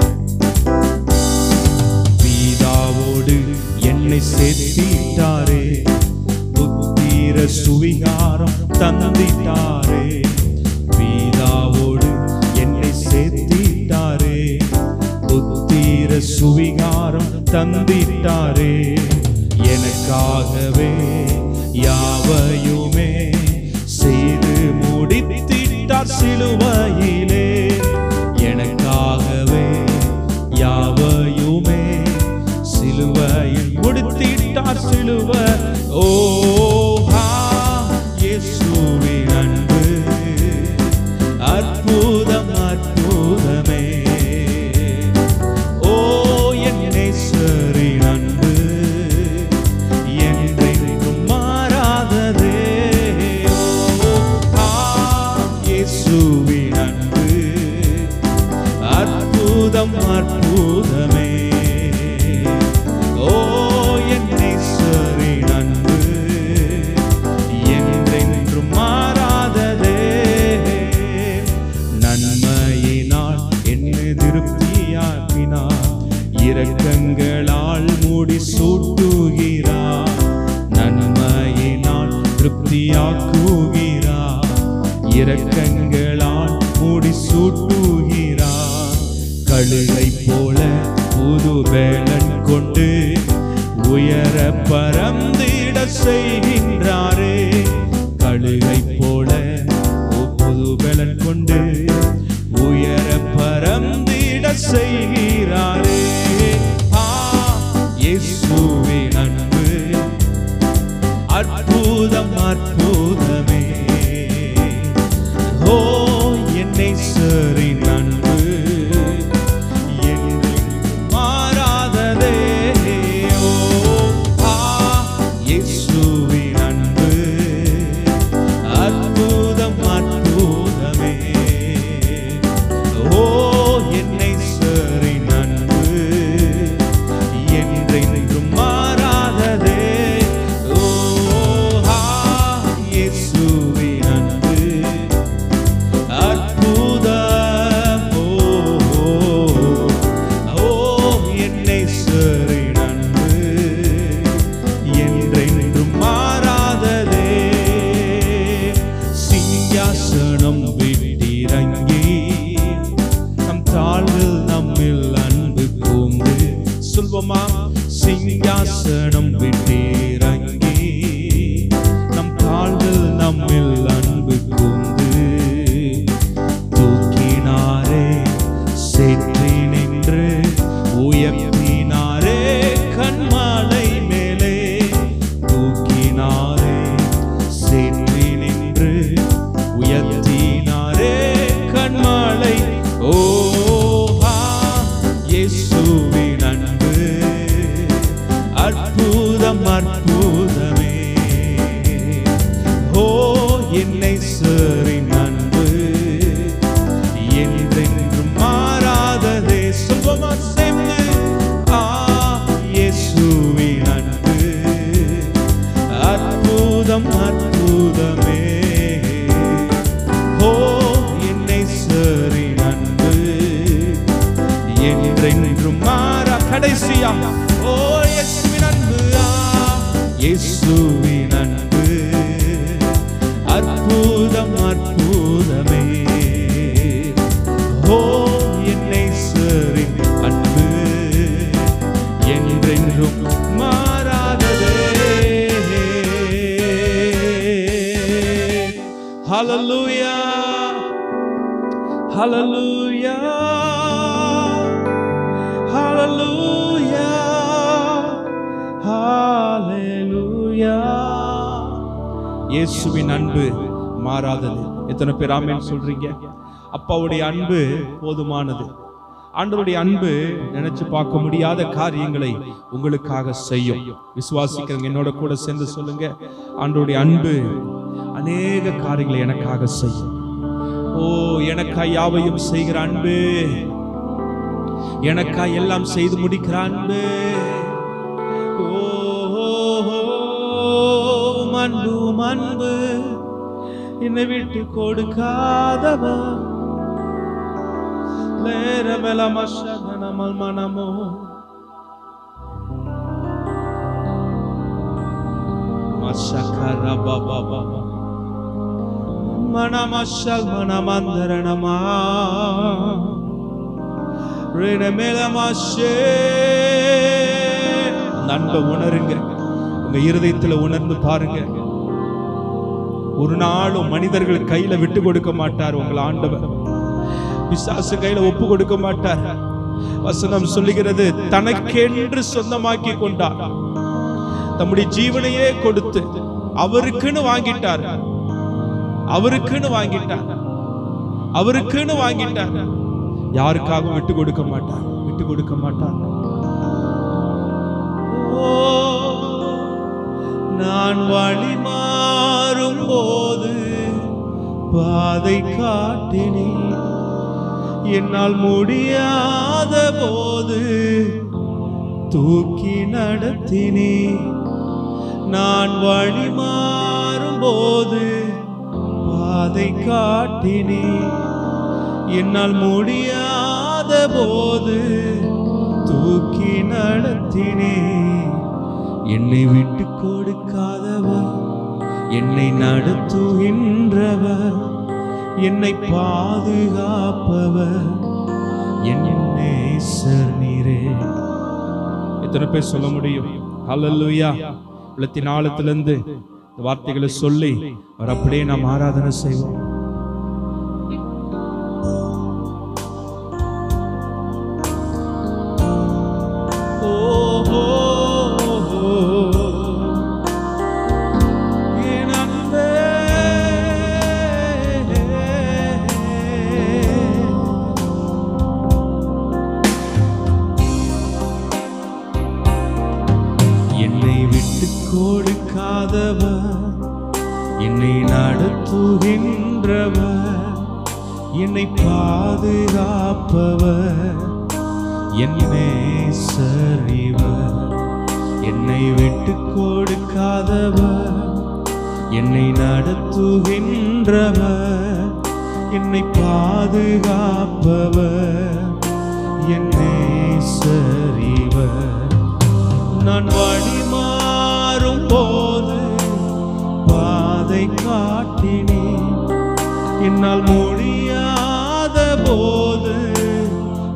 பிதாவோடு என்னை சேர்த்திட்டாரே புத்திர சுவிகாரம் தந்திட்டாரே பிதாவோடு என்னை சேர்த்திட்டாரே புத்திர சுவிகாரம் தந்திட்டாரே எனக்காகவே யாவையுமே செய்து முடித்திட்டார் சிலுவையிலே எனக்காகவே யாவையுமே சிலுவையில் முடித்திட்டார் சிலுவ ஓ ஹா, இயேசுவின் அன்பு அற்புதம் அற்புதமே ஓ என் நேசரின் அன்பு என்றென்றும் மாறாததே ஓ ஆ இயேசுவின் அன்பு அற்புதம் அற்புதமே ஓ என் நேசரின் அன்பு என்றென்றும் மாறாததே நன்மையினால் என்னை திருப்தியாக்கினார் இரக்கங்களால் மூடி சூட்டுகிறார் நன்மையினால் திருப்தியாக்குகிறார் இரக்கங்களால் மூடி சூட்டுகிறார் கழுகை போல புது வேலன் கொண்டு உயர பறந்திட செய்கின்றாரே கழுகை போல புது பலன் கொண்டு உயர பறந்திட செய்கிறாரே ஆ இயேசுவின் அன்பு அற்புதம் அற்புதமே ஓ என்னை சரின் அன்பு என்றென்றும் மாறாததே ஓ ஆ இயேசுவின் அன்பு அற்புதம் அற்புதமே ஓ என்னை சரின் கால்கள் நம்மில் அன்பு கூந்து சொல்வோமா சிங்காசனம் விட்டீரங்கி நம் கால்கள் நம்மில் அன்பு கூந்து தூக்கினாரே செற்றி நின்று உயர்த்தினாரே கண்மாலை மேலே தூக்கினாரே செற்றி நின்று உயர்த்தினாரே கண்மாலை ஓஹா இயேசுவின் அன்பு அற்புதம் அற்புதமே ஓ என்னை சரின் அன்பு என்றென்றும் மாறாததே சொல்வமா சேர்ந்து ஆ இயேசுவின் அன்பு அற்புதம் அற்புதமே ஓ என்னை சரின் அன்பு என்றென்றும் மாறா கடைசியா ஓ இயேசுவின் அன்பு ஆ இயேசுவின் அன்பு அற்புதம் அற்புதமே ஓ என்னை சரின் அன்பு என்றென்றும் மாறாததே ஹalleluya ஹalleluya ஹalleluya ஹalleluya இயேசுவின் அன்பு மாறாதது எத்தனை பேர் ஆமென் சொல்றீங்க அப்பாவுடைய அன்பு போதுமானது ஆண்டவருடைய அன்பு நினைச்சு பார்க்க முடியாத காரியங்களை உங்களுக்காக செய்யும் விசுவாசிக்கிறவங்க என்னோட கூட சேர்ந்து சொல்லுங்க ஆண்டவருடைய அன்பு அநேக காரியங்களை எனக்காக செய்யும் ஓ எனக்காய் யாவையும் செய்கிற அன்பு எனக்காய் எல்லாம் செய்து முடிக்கிற அன்பு ஓ உம் அன்பு உம் அன்பு என்னை விட்டு கொடுக்காதவா லேர மேல மஷனமல் மனமோ மஷகர பாபா பாபா மனமஷல் மனமந்தரணமா ரிணமேலமாஷே அந்த அன்பை உணருங்க உங்க இருதயத்துல உணர்ந்து பாருங்க ஒரு நாளும் மனிதர்கள் கையில விட்டு கொடுக்க மாட்டார் உங்களை ஆண்டவர் பிசாசு கையில ஒப்பு கொடுக்க மாட்டார் வசனம் சொல்லுகிறது தனக்கென்று சொந்தமாக்கி கொண்டார் தம்முடைய ஜீவனையே கொடுத்து அவருக்குன்னு வாங்கிட்டார் அவருக்குன்னு வாங்கிட்டார் அவருக்குன்னு வாங்கிட்டார் யாருக்காகவும் விட்டு கொடுக்க மாட்டார் விட்டு கொடுக்க மாட்டார் ஓ, நான் வழி மாறும் போது பாதை காட்டினேன் என்னால் முடியாத போது தூக்கி நடத்தினே நான் வழி மாறும் போது பாதை காட்டினே என்னால் முடியாத போது தூக்கி நடத்தினே என்னை விட்டு கொடுக்காதவர் என்னை நடத்துகின்றவர் என்னை பாதுகாப்பவர் என் நேசர் நீரே எத்தனை பேர் சொல்ல முடியும் ஹalleluya உள்ளத்தின் ஆழத்திலிருந்து இந்த வார்த்தைகளை சொல்லி அவர் அப்படியே நாம் ஆராதனை செய்வோம் ஓஹோ, என் அன்பே. என்னை விட்டு கொடுக்காதவர் என்னை நடத்துகின்றவர் என்னை பாதுகாப்பவர் என்னை சரிவர் என்னை விட்டு கொடுக்காதவர் என்னை நடத்துகின்றவர் என்னை பாதுகாப்பவர் என்னை சரிவர் நான் வழி மாறும் போது பாதை காட்டினேன் என்னால் முடியாத போது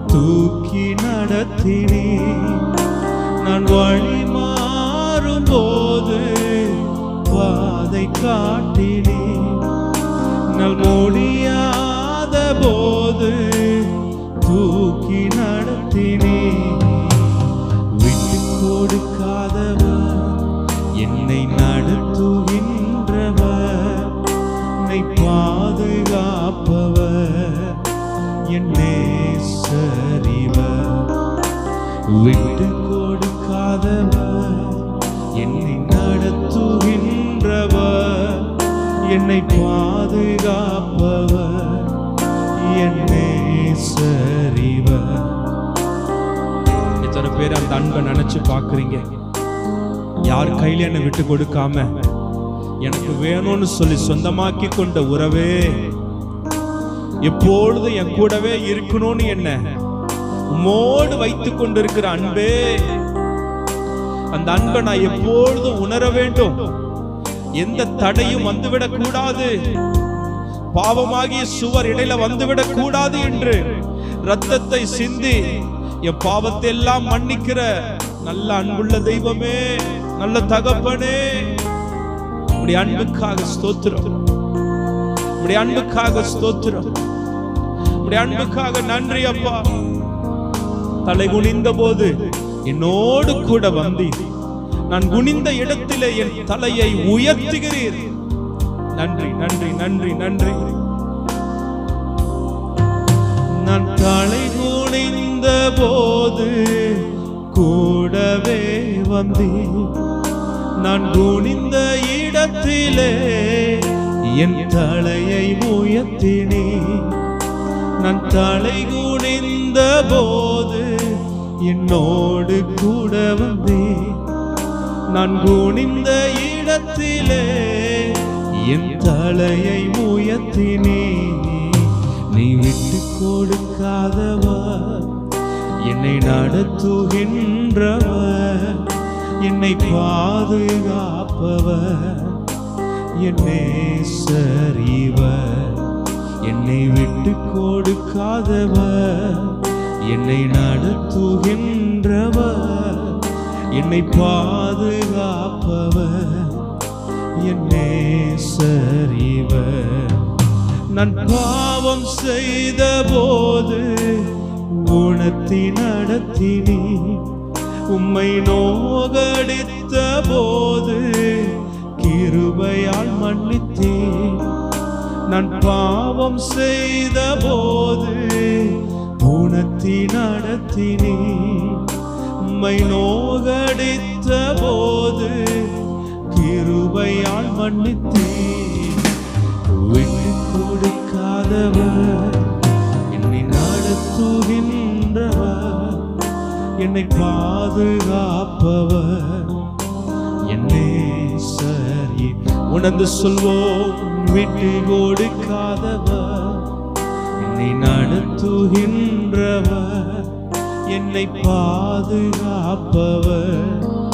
நடத்தினே நான் வழி மாறும் போது பாதை காட்டினே நல் முடியாத போது தூக்கி நடத்தினே விட்டு கொடுக்காதவர் என்னை நடத்துகின்றவர் என்னை பாதுகாப்பவர் என்னே சரிவர் விட்டு கொடுக்காதவர் என்னை நடத்துகின்றவர் என்னை பாதுகாப்பவர் என்னே சரிவர் எத்தனை பேர் அந்த அன்பை நினைச்சு பாக்குறீங்க யார் கையில என்னை விட்டு கொடுக்காம எனக்கு வேணும்னு சொல்லி சொந்தமாக்கி கொண்ட உறவே எப்பொழுதும் என் கூடவே இருக்கணும்னு என்ன உம்மோடு வைத்துக் கொண்டிருக்கிற அன்பே அந்த அன்பை நான் எப்பொழுதும் உணர வேண்டும் எந்த தடையும் வந்துவிடக் கூடாது பாவமாகிய சுவர் இடையில வந்துவிடக் கூடாது என்று ரத்தத்தை சிந்தி என் பாவத்தை எல்லாம் மன்னிக்கிற நல்ல அன்புள்ள தெய்வமே நல்ல தகப்பனே உடைய அன்புக்காக ஸ்தோத்திரம் உடைய அன்புக்காக ஸ்தோத்திரம் உடைய அன்புக்காக நன்றி அப்பா தலை குனிந்த போது என்னோடு கூட வந்தீர் நான் குனிந்த இடத்திலே என் தலையை உயர்த்துகிறீர் நன்றி நன்றி நன்றி நன்றி நான் தலை குனிந்த போது கூடவே வந்தீர் நான் குனிந்த இடத்திலே என் தலையை உயர்த்தினே நான் தலை குனிந்த போது என்னோடு கூட வந்தே நான் குனிந்த இடத்திலே என் தலையை உயர்த்தினே நீ விட்டு கொடுக்காதவர் என்னை நடத்துகின்றவர் என்னை பாதுகாப்பவர் என்னை சரிவர் என்னை விட்டு கொடுக்காதவர் என்னை நடத்துகின்றவர் என்னை பாதுகாப்பவர் என்னை சரிவர் நான் பாவம் செய்த போது குணத்தி நடத்தினே உம்மை நோகடித்த போது கிருபையால் மன்னித்தேன் நான் பாவம் செய்த போது குணத்தி நடத்தினே உம்மை நோகடித்த போது கிருபையால் மன்னித்தேன் விட்டு கொடுக்காதவர் என்னை நடத்துகின்றவர் என்னை பாதுகாப்பவர் என்னை சரி உணர்ந்து சொல்வோம் விட்டு கொடுக்காதவர் என்னை நடத்துகின்றவர் என்னை பாதுகாப்பவர்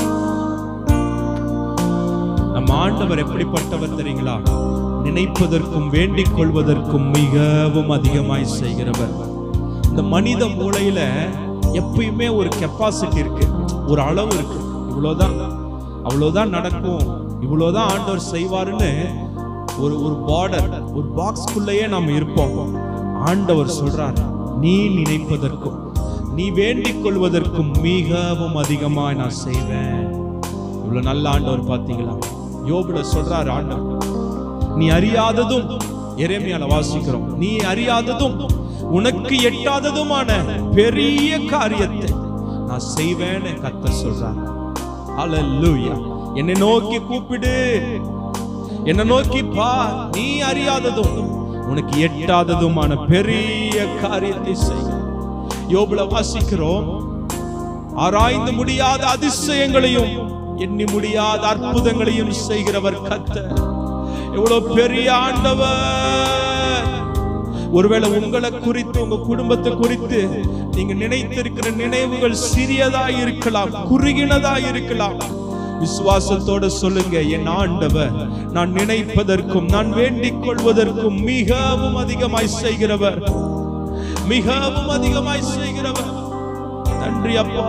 நம் ஆண்டவர் எப்படிப்பட்டவர் தெரியுங்களா நினைப்பதற்கும் வேண்டிக் கொள்வதற்கும் மிகவும் அதிகமாய் செய்கிறவர் இந்த மனித மூளையில எப்பயுமே ஒரு கெப்பாசிட்டி இருக்கு ஒரு அளவு இருக்கு இவ்வளவுதான் அவ்வளவுதான் நடக்கும் இவ்வளவுதான் ஆண்டவர் செய்வாருன்னு ஒரு ஒரு பார்டர் ஒரு பாக்ஸ்குள்ளேயே நாம் இருப்போம் ஆண்டவர் சொல்றார் நீ நினைப்பதற்கும் நீ வேண்டிக் கொள்வதற்கும் மிகவும் அதிகமாய் நான் செய்வேன் இவ்வளவு நல்ல ஆண்டவர் பாத்தீங்களா யோபுல சொல்றாரு ஆண்டவர் நீ அறியாததும் எரேமியால வாசிக்கிறோம் நீ அறியாததும் உனக்கு எட்டாததுமான பெரிய காரியத்தை நான் செய்வேன்னு கத்த சொல்றார் ஹalleluya என்னை நோக்கி கூப்பிடு என்னை நோக்கி பா நீ அறியாததும் உனக்கு எட்டாததுமான பெரிய காரியத்தை செய் யோபுல வாசிக்கிறோம் ஆராய்ந்து முடியாத அதிசயங்களையும் எண்ணி முடியாத அற்புதங்களையும் செய்கிறவர் கத்தர் எவ்வளவு பெரிய ஆண்டவர் ஒருவேளை உங்களை குறித்து உங்க குடும்பத்தை குறித்து நீங்க நினைத்திருக்கிற நினைவுகள் சிறியதா இருக்கலாம் குறுகினதா இருக்கலாம் விசுவாசத்தோட சொல்லுங்க என் ஆண்டவர் நான் நினைப்பதற்கும் நான் வேண்டிக் கொள்வதற்கும் மிகவும் அதிகமாய் செய்கிறவர் மிகவும் அதிகமாய் செய்கிறவர் நன்றி அப்பா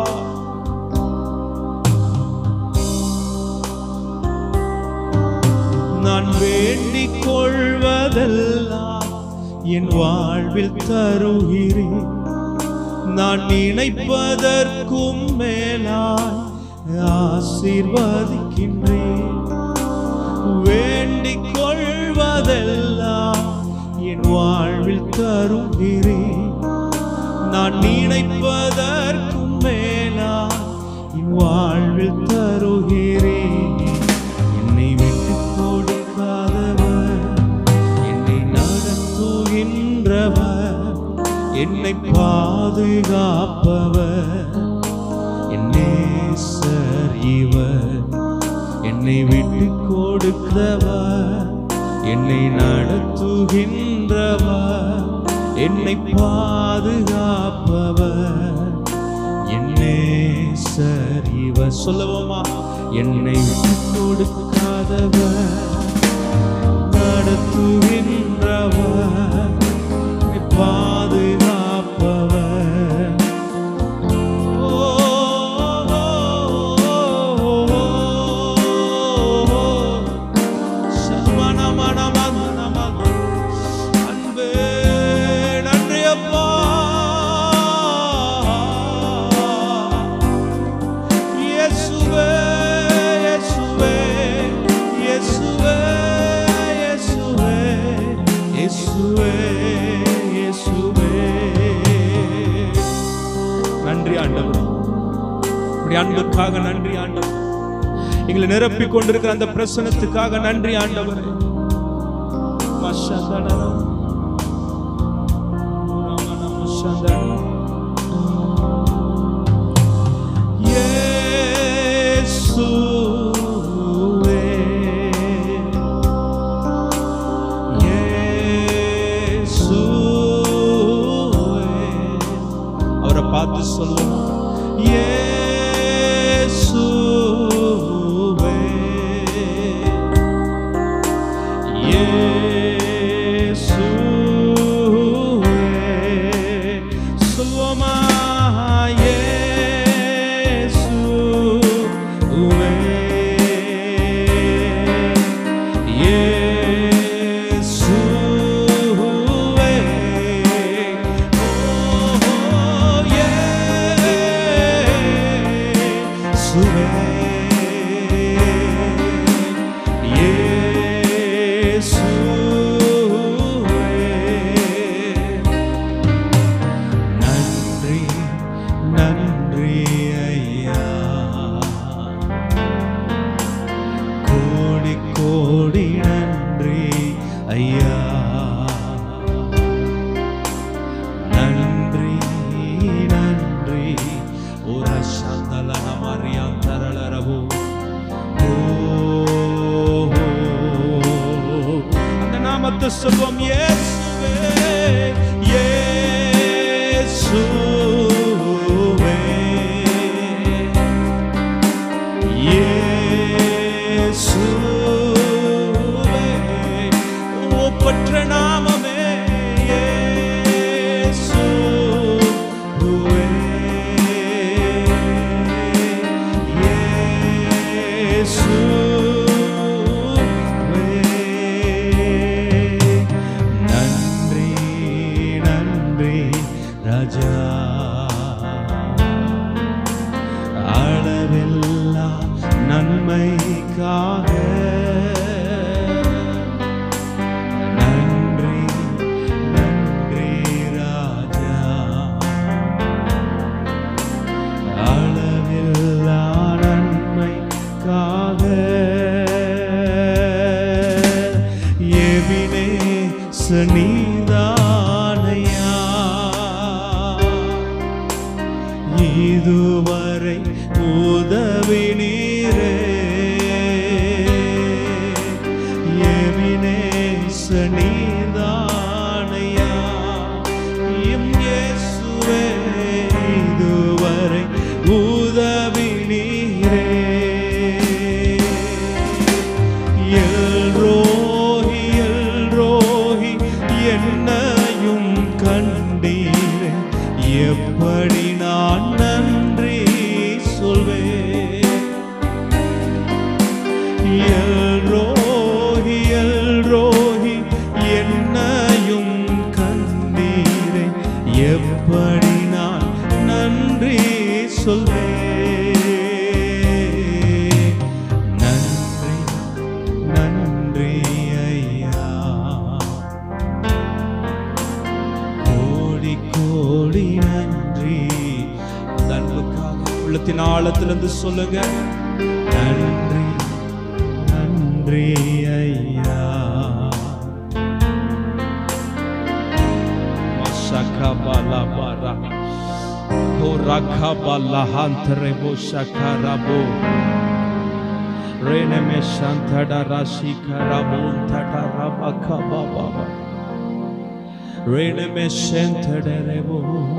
நான் வேண்டிக் கொள்வதெல்லாம் என் வாழ்வில் தருகிறேன் நான் நினைப்பதற்கும் மேலாய் ஆசீர்வதிக்கின்றேன் வேண்டிக் கொள்வதெல்லாம் என் வாழ்வில் தருகிறேன் நான் நினைப்பதற்கும் மேலாய் என் வாழ்வில் தருகிறேன் என்னை விட்டு கொடுக்காதவர் என்னை நடத்துகின்றவர் என்னை பாதுகாப்பவர் என் நேசர் இவர் என்னை விட்டு கொடுத்தவர் என்னை நடத்துகின்றவர் என்னை பாதுகாப்பவர் என் நேசர் இவர் சொல்லவோமா என்னை விட்டு கொடுக்காதவர் நடத்துகின்றவர் என்னை பாதுகாப்பவர் ஓ, ஓ, ஓ, ஓ, ஓ. சமணமணமணமண. அன்பே, நன்றி அப்பா. இயேசுவே, இயேசுவே, இயேசுவே, இயேசுவே, இயேசுவே, இயேசுவே. நன்றி ஆண்டவர் உடைய அன்புக்காக நன்றி ஆண்டவர் எங்களை நிரப்பிக் கொண்டிருக்கிற அந்த பிரசனத்துக்காக நன்றி ஆண்டவர் அவரை பார்த்து சொல்லுவோம் இயேசுவே இயேசுவே சொல்லுவோமா இயேசுவே இயேசுவே ஓ இயேசுவே இயேசுவே நன்றி நன்றி ஐயா கோடி கோடி நன்றி ஐயா நன்றி நன்றி ஒரு சந்தலன மரியான் தரளரவு அந்த நாமத்தை சொல்வோம் இயேசுவே இயேசுவே இயேசுவே ஒப்பற்ற நாமமே இயேசுவே இயேசுவே நன்றி நன்றி ராஜா அளவில்லா நன்மைக்காக நன்றி நன்றி ராஜா அளவில்லா நன்மைக்காக எவினே சனிதானையா இதுவரை உதவி நீரே எவினேச நீர்தானையா எம் இயேசுவே இதுவரை உதவி நீரே எல்ரோஹி எல்ரோஹி என்னையும் கண்டீரே எப்ப எப்படி நான் நன்றி சொல்வேன் எல்ரோஹி எல்ரோஹி என்னையும் கண்டீரே எப்படி நான் நன்றி சொல்வேன் நன்றி நன்றி ஐயா கோடி கோடி நன்றி அந்த அன்புக்காக உள்ளத்தின் ஆழத்திலிருந்து சொல்லுங்க நன்றி நன்றி ஐயா மஷகபலபர. ஓ ரகபலஹந்தரபோ ஷகரபோ. ரெனமே சந்தடரசிகரபோ தடரபகபபப. ரெனமே செந்தடரபோ.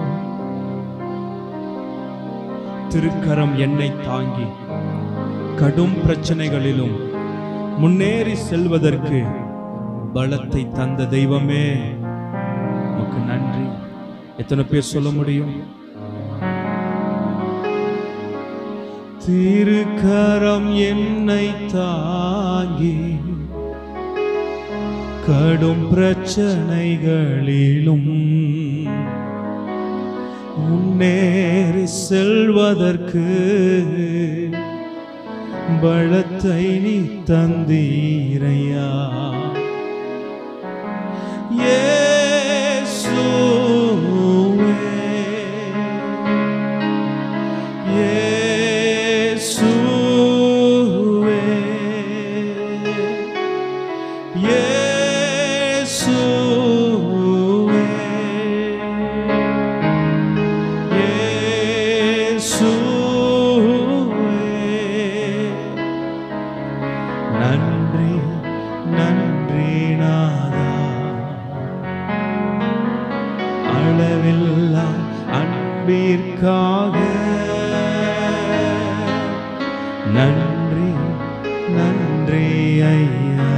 திருக்கரம் என்னை தாங்கி கடும் பிரச்சனைகளிலும் முன்னேறி செல்வதற்கு பலத்தை தந்த தெய்வமே உமக்கு நன்றி எத்தனை பேர் சொல்ல முடியும் திருக்கரம் என்னை தாங்கி கடும் பிரச்சனைகளிலும் முன்னேறி செல்வதற்கு பலத்தை நீ தந்தீரையா இயேசுவே இயேசுவே இயேசுவே நன்றி நன்றி நாதா அளவில்லா அன்பிற்காக நன்றி நன்றி ஐயா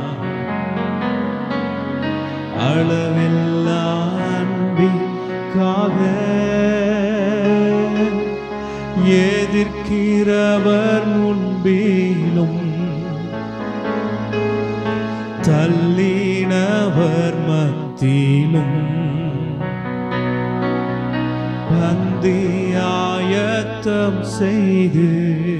அளவில்லா அன்பிற்காக எதிர்க்கிறவர் முன்பிலும் தள்ளினவர் மத்தியிலும் பந்தியாயத்தம் செய்து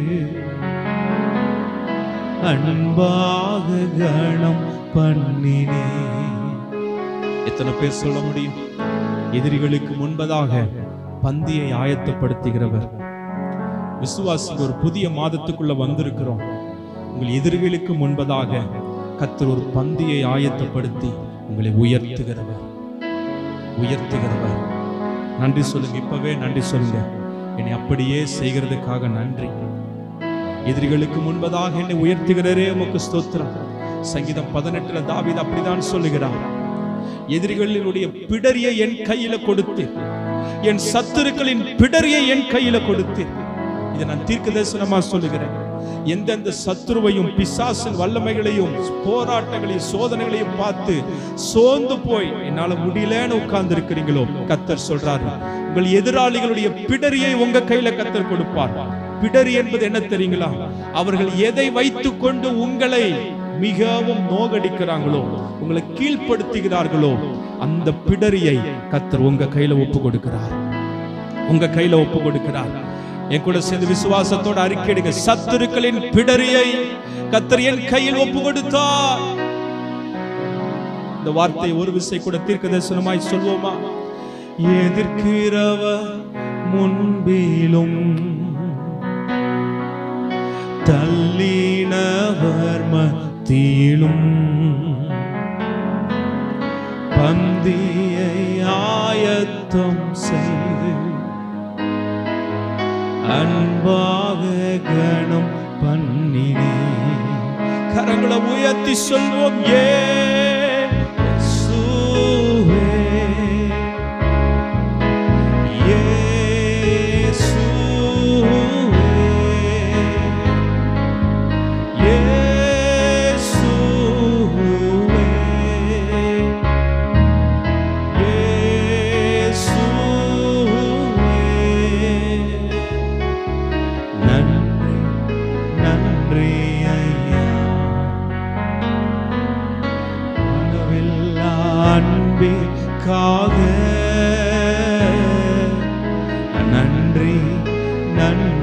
அன்பாக கணம் பண்ணினே எத்தனை பேர் சொல்ல முடியும் எதிரிகளுக்கு முன்பதாக பந்தியை ஆயத்தப்படுத்துகிறவர் விசுவாசிக்கு ஒரு புதிய மாதத்துக்குள்ள வந்திருக்கிறோம் உங்கள் எதிரிகளுக்கு முன்பதாக கத்தர் ஒரு பந்தியை ஆயத்தப்படுத்தி உங்களை உயர்த்துகிறவர் உயர்த்துகிறவர் நன்றி சொல்லுங்க இப்பவே நன்றி சொல்லுங்க என்னை அப்படியே செய்கிறதுக்காக நன்றி எதிரிகளுக்கு முன்பதாக என்னை உயர்த்துகிறரே உமக்கு ஸ்தோத்திரம் சங்கீதம் பதினெட்டுல தாவீது அப்படிதான் சொல்லுகிறார் எதிரிகளினுடைய பிடரியை என் கையில கொடுத்து என் சத்துருக்களின் பிடரியை என் கையில கொடுத்து இதை நான் தீர்க்க தரிசனமா சொல்லுகிறேன் எந்தெந்த சத்துருவையும் பிசாசின் வல்லமைகளையும் போராட்டங்களையும் சோதனைகளையும் பார்த்து சோர்ந்து போய் என்னால முடியலன்னு உட்கார்ந்து இருக்கிறீங்களோ கத்தர் சொல்றாரு உங்கள் எதிராளிகளுடைய பிடரியை உங்க கையில கத்தர் கொடுப்பார் பிடரி என்பது என்ன தெரியுங்களா அவர்கள் எதை வைத்துக் கொண்டு உங்களை மிகவும் நோகடிக்கிறாங்களோ உங்களை கீழ்ப்படுத்துகிறார்களோ அந்த பிடரியை கத்தர் உங்க கையில ஒப்பு கொடுக்கிறார் உங்க கையில ஒப்பு கொடுக்கிறார் என் கூட சேர்ந்து விசுவாசத்தோட அறிக்கையிடுங்க சத்துருக்களின் பிடரியை கத்தர் என் கையில் ஒப்பு கொடுத்தார் இந்த வார்த்தை ஒரு விசை கூட தீர்க்க தரிசனமாய் சொல்வோமா எதிர்க்கிறவர் முன்பிலும் தள்ளினவர் மத்தியிலும் பந்தியை ஆயத்தம் செய்து அன்பாக கணம் பண்ணினே கரங்களை உயர்த்தி சொல்வோம் ஏ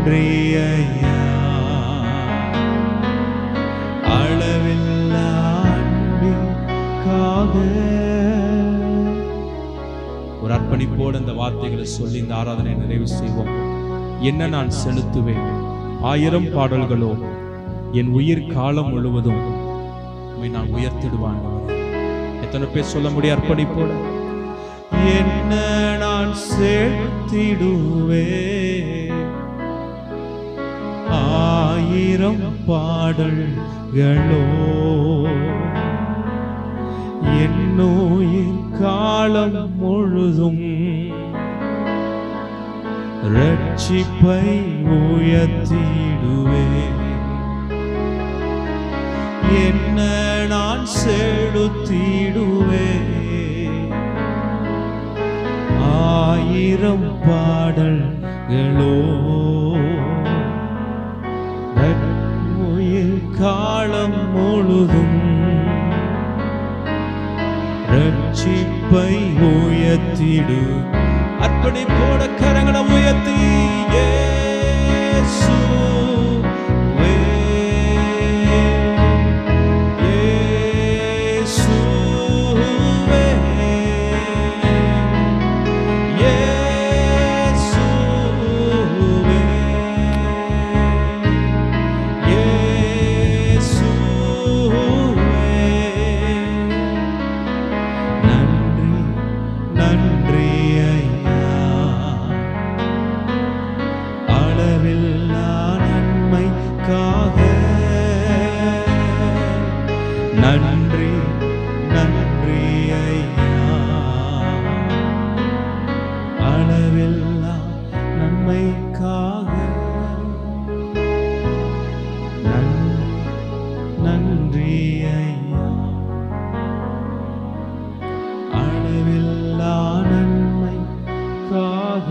நன்றி ஐயா அளவில்லா அன்பிற்காக ஒரு அர்ப்பணிப்போடு இந்த வார்த்தைகளை சொல்லி இந்த ஆராதனை நிறைவு செய்வோம் என்ன நான் செலுத்துவேன் ஆயிரம் பாடல்களோ என் உயிர் காலம் முழுவதும் உம்மை நான் உயர்த்திடுவான் எத்தனை பேர் சொல்ல முடியும் அர்ப்பணிப்போட என்ன நான் செலுத்திடுவே ஆயிரம் பாடல்களோ என்னுயிர் காலம் முழுதும் ரட்சிப்பை உயர்த்திடுவே என்ன நான் செலுத்திடுவே ஆயிரம் பாடல்களோ உயிர் காலம் முழுதும் ரட்சிப்பை உயர்த்திடு அர்ப்பணிப்போட கரங்களை உயர்த்தி இயேசுவே, இயேசுவே, இயேசுவே, இயேசுவே. நன்றி நன்றி ஐயா அளவில்லா நன்மைக்காக நன்றி நன்றி ஐயா அளவில்லா நன்மைக்காக நன்றி நன்றி ஐயா அளவில்லா நன்மைக்காக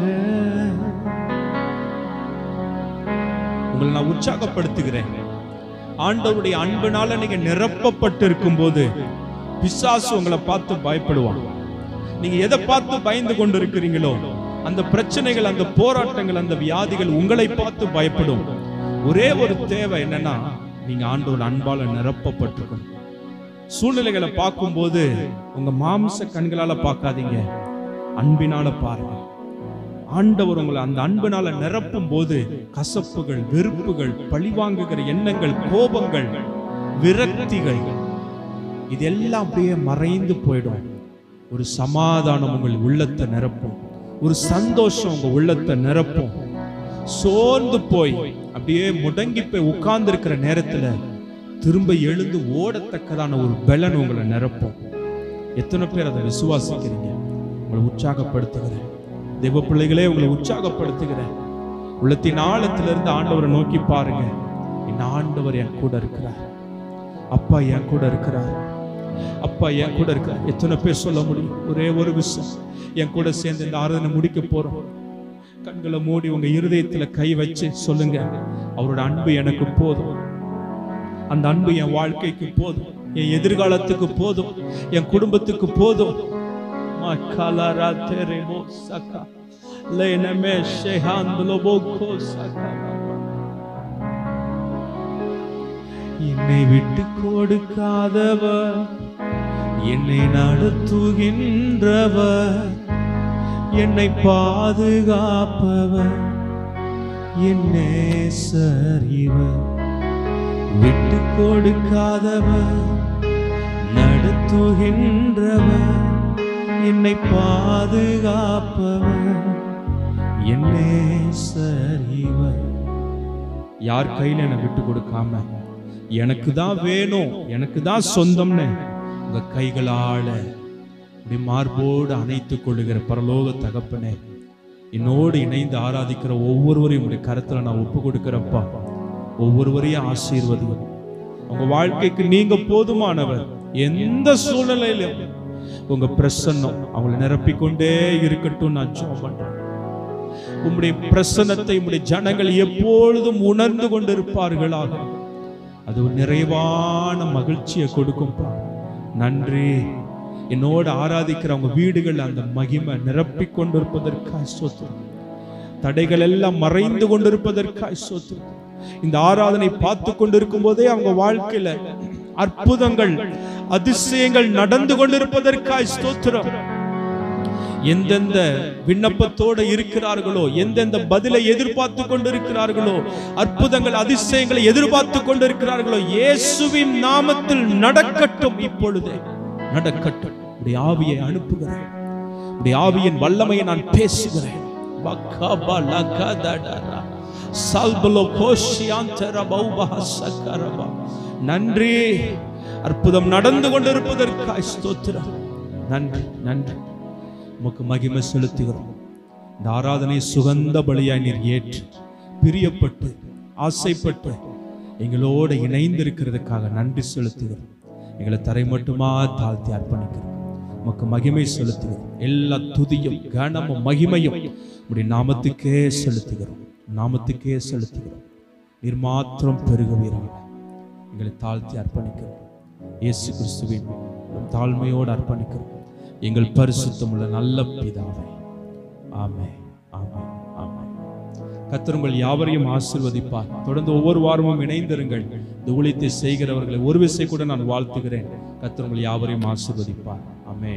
உங்களை நான் உற்சாகப்படுத்துகிறேன் ஆண்டவருடைய அன்பினால நீங்க நிரப்பப்பட்டு இருக்கும்போது பிசாசு உங்களை பார்த்து பயப்படுவான் நீங்க எதை பார்த்து பயந்து கொண்டு இருக்கிறீங்களோ அந்த பிரச்சனைகள் அந்த போராட்டங்கள் அந்த வியாதிகள் உங்களை பார்த்து பயப்படும் ஒரே ஒரு தேவை என்னன்னா நீங்க ஆண்டவர் அன்பால நிரப்பப்பட்டிருக்கணும் சூழ்நிலைகளை பார்க்கும்போது உங்க மாம்ச கண்களால பார்க்காதீங்க அன்பினால பாருங்க ஆண்டவர் உங்களை அந்த அன்பினால நிரப்பும் போது கசப்புகள் வெறுப்புகள் பழிவாங்குகிற எண்ணங்கள் கோபங்கள் விரக்திகள் இதெல்லாம் அப்படியே மறைந்து போயிடும் ஒரு சமாதானம் உங்கள் உள்ளத்தை நிரப்பும் ஒரு சந்தோஷம் உங்க உள்ளத்தை நிரப்பும் சோர்ந்து போய் அப்படியே முடங்கி போய் உட்கார்ந்து இருக்கிற நேரத்துல திரும்ப எழுந்து ஓடத்தக்கதான ஒரு பலன் உங்களை நிரப்பும் எத்தனை பேர் அதை விசுவாசிக்கிறீங்க உங்களை உற்சாகப்படுத்துகிறேன் தெய்வ பிள்ளைகளே உங்களை உற்சாகப்படுத்துகிறேன் உள்ளத்தின் ஆழத்திலிருந்து ஆண்டவரை நோக்கி பாருங்க என் ஆண்டவர் என் கூட இருக்கிறார் அப்பா என் கூட இருக்கிறார் அப்பா என் கூட இருக்கிறார் எத்தனை பேர் சொல்ல முடியும் ஒரே ஒரு விஷயம் என் கூட சேர்ந்து இந்த ஆராதனை முடிக்க போறோம் கண்களை மூடி உங்க இருதயத்துல கை வச்சு சொல்லுங்க அவரோட அன்பு எனக்கு போதும் அந்த அன்பு என் வாழ்க்கைக்கு போதும் என் எதிர்காலத்துக்கு போதும் என் குடும்பத்துக்கு போதும் Makala teremo saka. Leneme shehandlo boko saka. என்னை விட்டு கொடுக்காதவர் என்னை நடத்துகின்றவர் என்னை பாதுகாப்பவர் என் நேசர் இவர் விட்டு கொடுக்காதவர் நடத்துகின்றவர் என்னை பாதுகாப்பவர் என் நேசர் இவர் யார் கையில என்னை விட்டு கொடுக்காம எனக்கு தான் வேணும் எனக்கு தான் சொந்தம்னு உங்க கைகளால இப்படி மார்போடு அணைத்துக் கொள்ளுகிற பரலோக தகப்பனே என்னோடு இணைந்து ஆராதிக்கிற ஒவ்வொருவரையும் உடைய கருத்துல நான் ஒப்பு கொடுக்கிறப்பா ஒவ்வொருவரையும் ஆசீர்வதியும் உங்க வாழ்க்கைக்கு நீங்க போதுமானவர் எந்த சூழ்நிலையிலும் உங்க பிரசன்னம் அவங்களை நிரப்பிக்கொண்டே இருக்கட்டும் நான் ஜெபம் பண்றேன் உம்முடைய பிரசன்னத்தை உம்முடைய ஜனங்கள் எப்பொழுதும் உணர்ந்து கொண்டிருப்பார்களாக அது ஒரு நிறைவான மகிழ்ச்சியை கொடுக்கும்பா நன்றி என்னோடு ஆராதிக்கிற அவங்க வீடுகள் அந்த மகிமை நிரப்பிக் கொண்டிருப்பதற்காக ஸ்தோத்திரம் தடைகள் எல்லாம் மறைந்து கொண்டிருப்பதற்காய் ஸ்தோத்திரம் இந்த ஆராதனை பார்த்து கொண்டிருக்கும் போதே அவங்க வாழ்க்கையில அற்புதங்கள் அதிசயங்கள் நடந்து கொண்டிருப்பதற்காய் ஸ்தோத்திரம் எந்தெந்த விண்ணப்பத்தோடு இருக்கிறார்களோ எந்தெந்த பதிலை எதிர்பார்த்து கொண்டிருக்கிறார்களோ அற்புதங்கள் அதிசயங்களை எதிர்பார்த்து கொண்டிருக்கிறார்களோ இயேசுவின் நாமத்தில் நடக்கட்டும் இப்பொழுதே நடக்கட்டும் உடைய ஆவியை அனுப்புகிறேன் உடைய ஆவியின் வல்லமையை நான் பேசுகிறேன் பக்கபா லகதடரா. சல்பலோ கோஷியாந்தர பௌபஹ சக்கரபா. நன்றி அற்புதம் நடந்து கொண்டிருப்பதற்காய் ஸ்தோத்திரம் நன்றி நன்றி உமக்கு மகிமை செலுத்துகிறோம் இந்த ஆராதனை சுகந்த பலியாய் நீர் ஏற்று பிரியப்பட்டு ஆசைப்பட்டு எங்களோட இணைந்திருக்கிறதுக்காக நன்றி செலுத்துகிறோம் எங்களை தரை மட்டுமா தாழ்த்தி அர்ப்பணிக்கிறோம் உமக்கு மகிமை செலுத்துகிறோம் எல்லா துதியும் கனமும் மகிமையும் உடைய நாமத்துக்கே செலுத்துகிறோம் நாமத்துக்கே செலுத்துகிறோம் நீர் மாத்திரம் பெருகுவீராக எங்களை தாழ்த்தி அர்ப்பணிக்கிறோம் இயேசு கிறிஸ்துவின் தாழ்மையோடு அர்ப்பணிக்கிறோம் எங்கள் பரிசுத்தமுள்ள நல்ல பிதாவே ஆமே ஆமே ஆமே கர்த்தர் உங்கள் யாவரையும் ஆசீர்வதிப்பார் தொடர்ந்து ஒவ்வொரு வாரமும் இணைந்திருங்கள் இந்த ஊழியத்தை செய்கிறவர்களை ஒரு விசை கூட நான் வாழ்த்துகிறேன் கர்த்தர் உங்கள் யாவரையும் ஆசீர்வதிப்பார் ஆமே